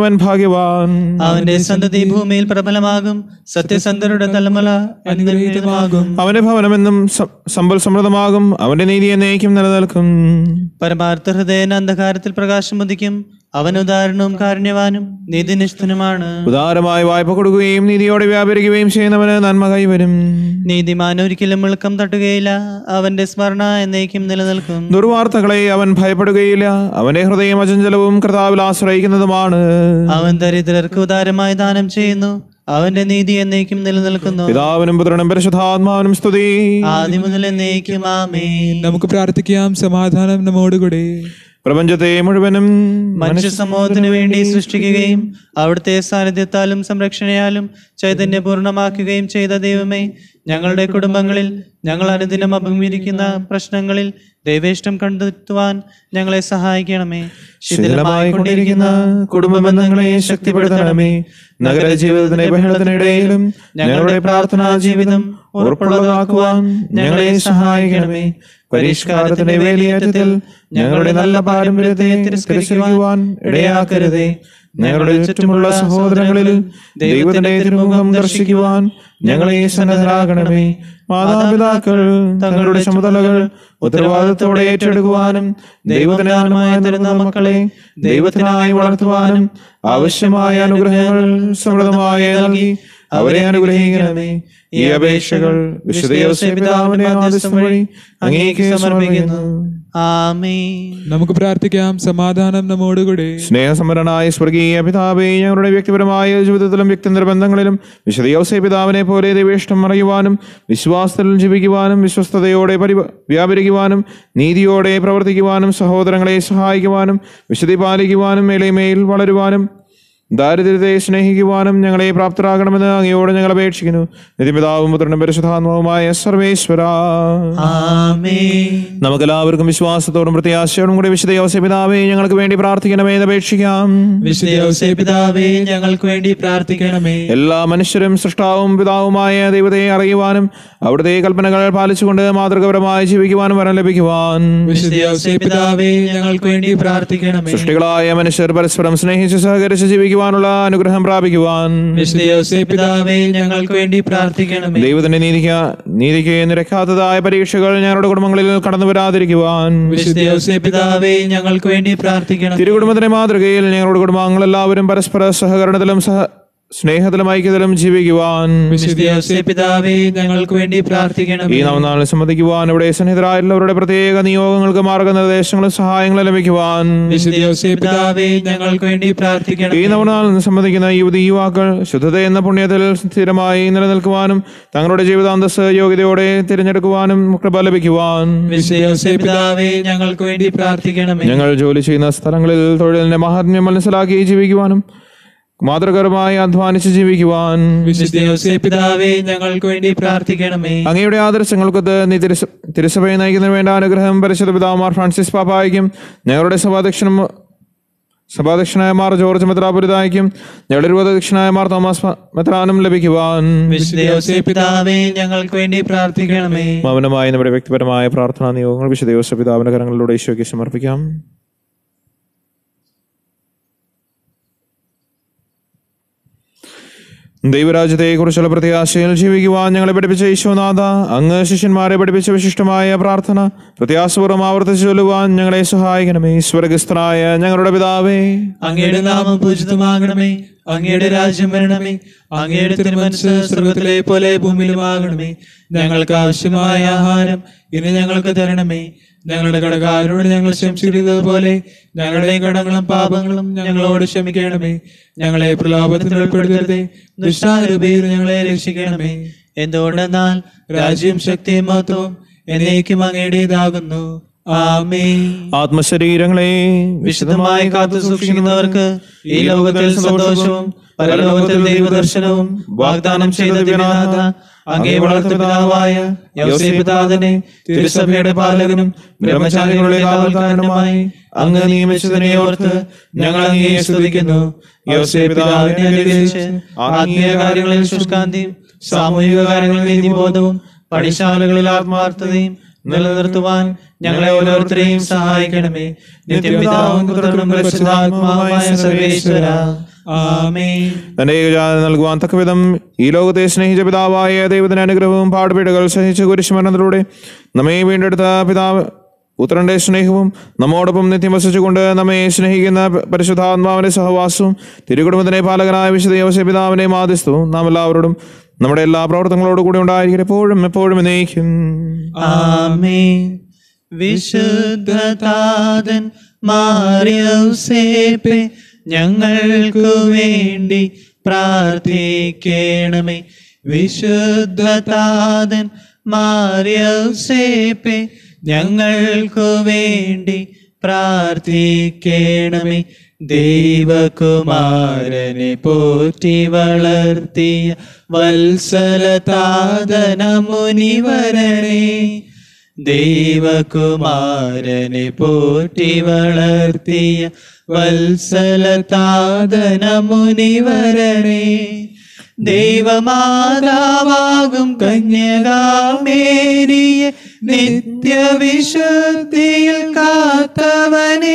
ജീവിക്കുന്നവൻ ഭാഗ്യവാൻ അവന്റെ സന്തതി ഭൂമിയിൽ പ്രബലമാകും സത്യസന്ധരുടെ തലമുല അനുഗ്രഹീതമാകും അവന്റെ ഭവനമെന്നും സ- സമ്പൽ സമൃദ്ധമാകും അവന്റെ നീതി എന്നേക്കും നിലനിൽക്കും പരമാർത്ഥ ഹൃദയന അന്ധകാരത്തിൽ പ്രകാശം ഉദിക്കും അവൻ ഉദാഹരണവും കാരുണ്യവാനും നീതിനിഷ്ഠനുമാണ് ഉദാരമായി വായ്പ കൊടുക്കുകയും നീതിയോടെ വ്യാപരിക്കുകയും ചെയ്യുന്നവന് നന്മ കൈവരും നീതിമാൻ ഒരിക്കലും മുളുക്കം തട്ടുകയില്ല അവന്റെ സ്മരണ എന്നേക്കും നിലനിൽക്കും ദുർവാർത്തകളെ അവൻ ഭയപ്പെടുകയില്ല അവന്റെ ഹൃദയം അചഞ്ചലവും കർത്താവിൽ ആശ്രയിക്കുന്നതുമാണ് അവൻ ദരിദ്രർക്ക് ഉദാരമായി ദാനം ചെയ്യുന്നു അവന്റെ നീതി എന്നേക്കും നിലനിൽക്കുന്നു പിതാവിനും പുത്രനും പരിശുദ്ധാത്മാവിനും സ്തുതി ആദ്യം മുതൽ എന്നേക്കും ആമേൻ നമുക്ക് പ്രാർത്ഥിക്കാം സമാധാനം നമ്മോടുകൂടെ പ്രപഞ്ചത്തെ മുഴുവനും മനുഷ്യ സമൂഹത്തിനു വേണ്ടി സൃഷ്ടിക്കുകയും അവിടുത്തെ സാന്നിധ്യത്താലും സംരക്ഷണയാലും ചൈതന്യപൂർണമാക്കുകയും ചെയ്ത ദൈവമേ ഞങ്ങളുടെ കുടുംബങ്ങളിൽ ഞങ്ങൾ അനുദിനം അഭിമുഖീകരിക്കുന്ന പ്രശ്നങ്ങളിൽ ദൈവേഷ്ടം കണ്ടെത്തുവാൻ ഞങ്ങളെ സഹായിക്കണമേ ശിഥിലമായി കൊണ്ടിരിക്കുന്ന കുടുംബ ബന്ധങ്ങളെ ശക്തിപ്പെടുത്തണമേ നഗര ജീവിതത്തിന്റെ ബഹളത്തിനിടയിലും ഞങ്ങളുടെ പ്രാർത്ഥനാ ജീവിതം ഉറപ്പുള്ളതാക്കുവാൻ ഞങ്ങളെ സഹായിക്കണമേ പരിഷ്കാരത്തിന്റെ വേലിയേറ്റത്തിൽ ഞങ്ങളുടെ നല്ല പാരമ്പര്യത്തെ തിരസ്കരിക്കുവാൻ ഇടയാക്കരുതേ ഞങ്ങളുടെ ചുറ്റുമുള്ള സഹോദരങ്ങളിൽ ദൈവത്തിന്റെ തിരുമുഖം ദർശിക്കുവാൻ ഞങ്ങളെ സന്നദ്ധരാകണമേ മാതാപിതാക്കൾ തങ്ങളുടെ ചുമതലകൾ ഉത്തരവാദിത്തോടെ ഏറ്റെടുക്കുവാനും ദൈവത്തിനാനുമായി തരുന്ന മക്കളെ ദൈവത്തിനായി വളർത്തുവാനും ആവശ്യമായ അനുഗ്രഹങ്ങൾ സമൃദ്ധമായി നൽകി അവരെ അനുഗ്രഹിക്കണമേ ഈ അപേക്ഷകൾ വിശുദ്ധ യോസേപ്പ് പിതാവിന്റെ ആദേശം വഴി അങ്ങേക്ക് സമർപ്പിക്കുന്നു ആമേൻ നമുക്ക് പ്രാർത്ഥിക്കാം സമാധാനം നമ്മോടുകൂടെ സ്നേഹസമ്പന്നനായ സ്വർഗീയ പിതാവേ ഞങ്ങളുടെ വ്യക്തിപരമായ ജീവിതത്തിലും വ്യക്തിന്തര ബന്ധങ്ങളിലും വിശുദ്ധ യോസേപ്പ് പിതാവിനെ പോലെ ദൈവേഷ്ടം അറിയുവാനും വിശ്വാസത്തിൽ ജീവിക്കുവാനും വിശ്വസ്തയോടെ പരി വ്യാപരിക്കുവാനും നീതിയോടെ പ്രവർത്തിക്കുവാനും സഹോദരങ്ങളെ സഹായിക്കുവാനും വിശുദ്ധി പാലിക്കുവാനും മേലെമേൽ വളരുവാനും ദാരിദ്ര്യത്തെ സ്നേഹിക്കുവാനും ഞങ്ങളെ പ്രാപ്തരാകണമെന്ന് അങ്ങയോട് ഞങ്ങൾ അപേക്ഷിക്കുന്നു നിത്യപിതാവും പുത്രനും പരിശുദ്ധാത്മാവുമായ സർവേശ്വര ആമേൻ നമുക്കെല്ലാവർക്കും വിശ്വാസത്തോടും പ്രത്യാശയോടും കൂടി വിശുദ്ധ യോസേപ്പ് പിതാവേ ഞങ്ങൾക്ക് വേണ്ടി പ്രാർത്ഥിക്കണമേ എന്ന് അപേക്ഷിക്കാം വിശുദ്ധ ഔസേ പിതാവേ ഞങ്ങൾക്ക് വേണ്ടി പ്രാർത്ഥിക്കണമേ എല്ലാ മനുഷ്യരും സൃഷ്ടാവും പിതാവുമായ ദൈവത്തെ അറിയുവാനും അവിടുത്തെ കൽപ്പനകൾ പാലിച്ചുകൊണ്ട് മാതൃകപരമായി ജീവിക്കുവാനും വരം ലഭിക്കുവാൻ വിശുദ്ധ ഔസേ പിതാവേ ഞങ്ങൾക്ക് വേണ്ടി പ്രാർത്ഥിക്കണമേ സൃഷ്ടികളായ മനുഷ്യർ പരസ്പരം സ്നേഹിച്ച് സഹകരിച്ച് ജീവിക്കുവാനുള്ള അനുഗ്രഹം പ്രാപിക്കുവാൻ വിശുദ്ധ ഔസേ പിതാവേ ഞങ്ങൾക്ക് വേണ്ടി പ്രാർത്ഥിക്കണമേ ദൈവത്തിന്റെ നീതിക്ക് നീതിക്ക് നിരക്കാത്തതായ പരീക്ഷകൾ ഞങ്ങളുടെ കുടുംബങ്ങളിൽ കടന്നു വരാതിരിക്കുവാൻ വിശുദ്ധ ഔസേ പിതാവേ ഞങ്ങൾക്ക് വേണ്ടി പ്രാർത്ഥിക്കണം തിരുകുടുംബത്തിന്റെ മാതൃകയിൽ ഞങ്ങളുടെ കുടുംബാംഗങ്ങൾ എല്ലാവരും പരസ്പര സഹകരണത്തിലും സഹ സ്നേഹത്തിലും ഐക്യത്തിലും ജീവിക്കുവാൻ വിശുദ്ധ ഔസേ പിതാവേ ഞങ്ങൾക്ക് വേണ്ടി പ്രാർത്ഥിക്കണമേ ഈ നവനാളിൽ സംബന്ധിക്കുവാൻ ഇവിടെ സന്നിഹിതരായുള്ളവരുടെ പ്രത്യേക നിയോഗങ്ങൾക്ക് മാർഗനിർദ്ദേശങ്ങളും സഹായങ്ങളും ലഭിക്കുവാൻ വിശുദ്ധ ഔസേ പിതാവേ ഞങ്ങൾക്ക് വേണ്ടി പ്രാർത്ഥിക്കണം ഈ നവനാളിൽ സംബന്ധിക്കുന്ന യുവതി യുവാക്കൾ ശുദ്ധത എന്ന പുണ്യത്തിൽ സ്ഥിരമായി നിലനിൽക്കുവാനും തങ്ങളുടെ ജീവിതാന്തസ് യോഗ്യതയോടെ തിരഞ്ഞെടുക്കുവാനും കൃപ ലഭിക്കുവാൻ വിശുദ്ധ ഔസേ പിതാവേ ഞങ്ങൾക്ക് വേണ്ടി പ്രാർത്ഥിക്കണമേ ഞങ്ങൾ ജോലി ചെയ്യുന്ന സ്ഥലങ്ങളിൽ തൊഴിലിന്റെ മഹാത്മ്യം മനസ്സിലാക്കി ജീവിക്കുവാനും മാതൃകരമായി അധ്വാനിച്ച് ജീവിക്കുവാൻ വിശുദ്ധ ഔസേ പിതാവേ ഞങ്ങൾക്ക് വേണ്ടി പ്രാർത്ഥിക്കണമേ അങ്ങയുടെ ആദർശങ്ങൾക്കൊത്ത് നീ തിരുസ തിരുസഭയെ നയിക്കുന്നതിന് വേണ്ട അനുഗ്രഹം പരിശുദ്ധ പിതാവുമാർ ഫ്രാൻസിസ് പാപ്പായിക്കും ഞങ്ങളുടെ സഭാധ്യക്ഷനും സഭാധ്യക്ഷനായ മാർ ജോർജ് മെത്രാപുരിതായിക്കും ഞങ്ങളുടെ രൂപദക്ഷനായ മാർ തോമസ് മ- മെത്രാനും ലഭിക്കുവാൻ വിശുദ്ധ ഔസേ പിതാവേ ഞങ്ങൾക്ക് വേണ്ടി പ്രാർത്ഥിക്കണമേ മൗനമായ നമ്മുടെ വ്യക്തിപരമായ പ്രാർത്ഥനാ നിയോഗങ്ങൾ വിശുദ്ധ യോസഫ് പിതാവിന്റെ കരങ്ങളിലൂടെ ഈശോയ്ക്ക് സമർപ്പിക്കാം ദൈവരാജ്യത്തെക്കുറിച്ചുള്ള പ്രത്യാശയിൽ ജീവിക്കുവാൻ ഞങ്ങളെ പഠിപ്പിച്ച ഈശോനാഥ അങ്ങ് ശിഷ്യന്മാരെ പഠിപ്പിച്ച വിശിഷ്ടമായ പ്രാർത്ഥന പ്രത്യാസപൂർവ്വം ആവർത്തിച്ചു ചൊല്ലുവാൻ ഞങ്ങളെ സഹായിക്കണമേ സ്വർഗസ്ഥനായ ഞങ്ങളുടെ പിതാവേ അങ്ങയുടെ നാമം പൂജിതമാകണമേ അങ്ങയുടെ രാജ്യം വരണമേ അങ്ങയുടെ തിരുമനസ് സ്വർഗത്തിലെ പോലെ ഭൂമിയിലുമാകണമേ ഞങ്ങൾക്ക് ആവശ്യമായ ആഹാരം ഇന്ന് ഞങ്ങൾക്ക് തരണമേ ഞങ്ങളുടെ കടകാരോട് ഞങ്ങൾ ക്ഷമിച്ചിരുന്നത് പോലെ ഞങ്ങളുടെ കടങ്ങളും പാപങ്ങളും ഞങ്ങളോട് ക്ഷമിക്കണമേ ഞങ്ങളെ പ്രലോഭത്തിൽ ഉൾപ്പെടുത്തരുതേ ദുഷ്ടാരൂപയിൽ ഞങ്ങളെ രക്ഷിക്കണമേ എന്തുകൊണ്ടെന്നാൽ രാജ്യം ശക്തിയും മഹത്വവും എന്നേക്കും അങ്ങയുടേതാകുന്നു ആമേ ആത്മശരീരങ്ങളെ വിശുദ്ധമായി കാത്തു സൂക്ഷിക്കുന്നവർക്ക് ഈ ലോകത്തിൽ സന്തോഷവും പരലോകത്തിൽ ദൈവദർശനവും വാഗ്ദാനം ചെയ്ത ദിവ്യനാഥ അങ്ങേ വളർത്തുപിതാവായ യൗസേപിതാതനെ തിരുസഭയുടെ പാലകനും ബ്രഹ്മചാരികളുടെ കാവൽക്കാരനുമായി അങ്ങ് നിയമിച്ചതിനെ ഓർത്ത് ഞങ്ങൾ അങ്ങയെ സ്തുതിക്കുന്നു യൗസേപിതാവിനെ അനുഗ്രഹിച്ച് ആത്മീയ കാര്യങ്ങളിൽ ശുഷ്കാന്തിയും സാമൂഹിക കാര്യങ്ങളിൽ നീതിബോധവും പഠിശാലകളിൽ ആത്മാർത്ഥതയും നിലനിർത്തുവാൻ ഞങ്ങളെ ഓരോരുത്തരെയും സഹായിക്കണമേ നിത്യപിതാവും പുത്രനും പരിശുദ്ധാത്മാവുമായ സർവേശ്വര ആമേൻ തന്റെ ഏകജാതം നൽകുവാൻ തക്കവിധം ഈ ലോകത്തെ സ്നേഹിച്ച പിതാവായ ദൈവത്തിന്റെ അനുഗ്രഹവും പാടുപീടുകൾ സഹിച്ച കുരിശുമരണത്തിലൂടെ നമ്മെ വീണ്ടെടുത്ത പിതാവ് പുത്രന്റെ സ്നേഹവും നമ്മോടൊപ്പം നിത്യം വസിച്ചുകൊണ്ട് നമ്മെ സ്നേഹിക്കുന്ന പ- പരിശുദ്ധാത്മാവിന്റെ സഹവാസവും തിരുകുടുംബത്തിലെ പാലകനായ വിശുദ്ധ യോസെ പിതാവിന്റെ മാധ്യസ്ഥവും നാം എല്ലാവരോടും നമ്മുടെ എല്ലാ പ്രവർത്തനങ്ങളോടും കൂടി ഉണ്ടായിരിക്കും എപ്പോഴും എപ്പോഴും എന്നേക്കും ആമേൻ വിശുദ്ധതാതൻ മാറിയൗസേപ്പെ ഞങ്ങൾക്കു വേണ്ടി പ്രാർത്ഥിക്കണമേ വിശുദ്ധതാതൻ മാറിയൗസേപ്പെ ഞങ്ങൾക്കു വേണ്ടി പ്രാർത്ഥിക്കണമേ ദൈവകുമാരനെ പോറ്റി വളർത്തിയ വത്സലതാതന മുനിവരനെ ദൈവകുമാരനെ പോറ്റി വളർത്തിയ വത്സലതാതന മുനിവരനെ ദൈവമാതാവാകും കന്യകാമേരിയെ നിത്യവിശുദ്ധിയിൽ കാത്തവനെ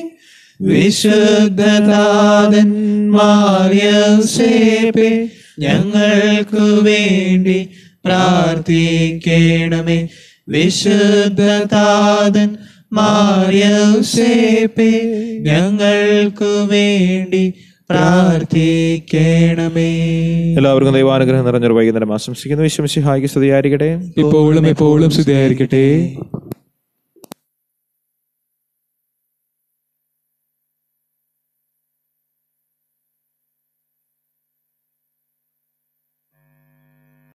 വിശുദ്ധതാതൻ മാറിയസേപ്പെ ഞങ്ങൾക്കു വേണ്ടി പ്രാർത്ഥിക്കണമേ വിശുദ്ധതാതൻ മാറിയസേപ്പെ ഞങ്ങൾക്കു വേണ്ടി പ്രാർത്ഥിക്കണമേ എല്ലാവർക്കും ദൈവാനുഗ്രഹം നിറഞ്ഞൊരു വൈകുന്നേരം ആശംസിക്കുന്നു വിശ്വസിഹായിക്ക് സ്തുതിയായിരിക്കട്ടെ ഇപ്പോഴും എപ്പോഴും സ്തുതിയായിരിക്കട്ടെ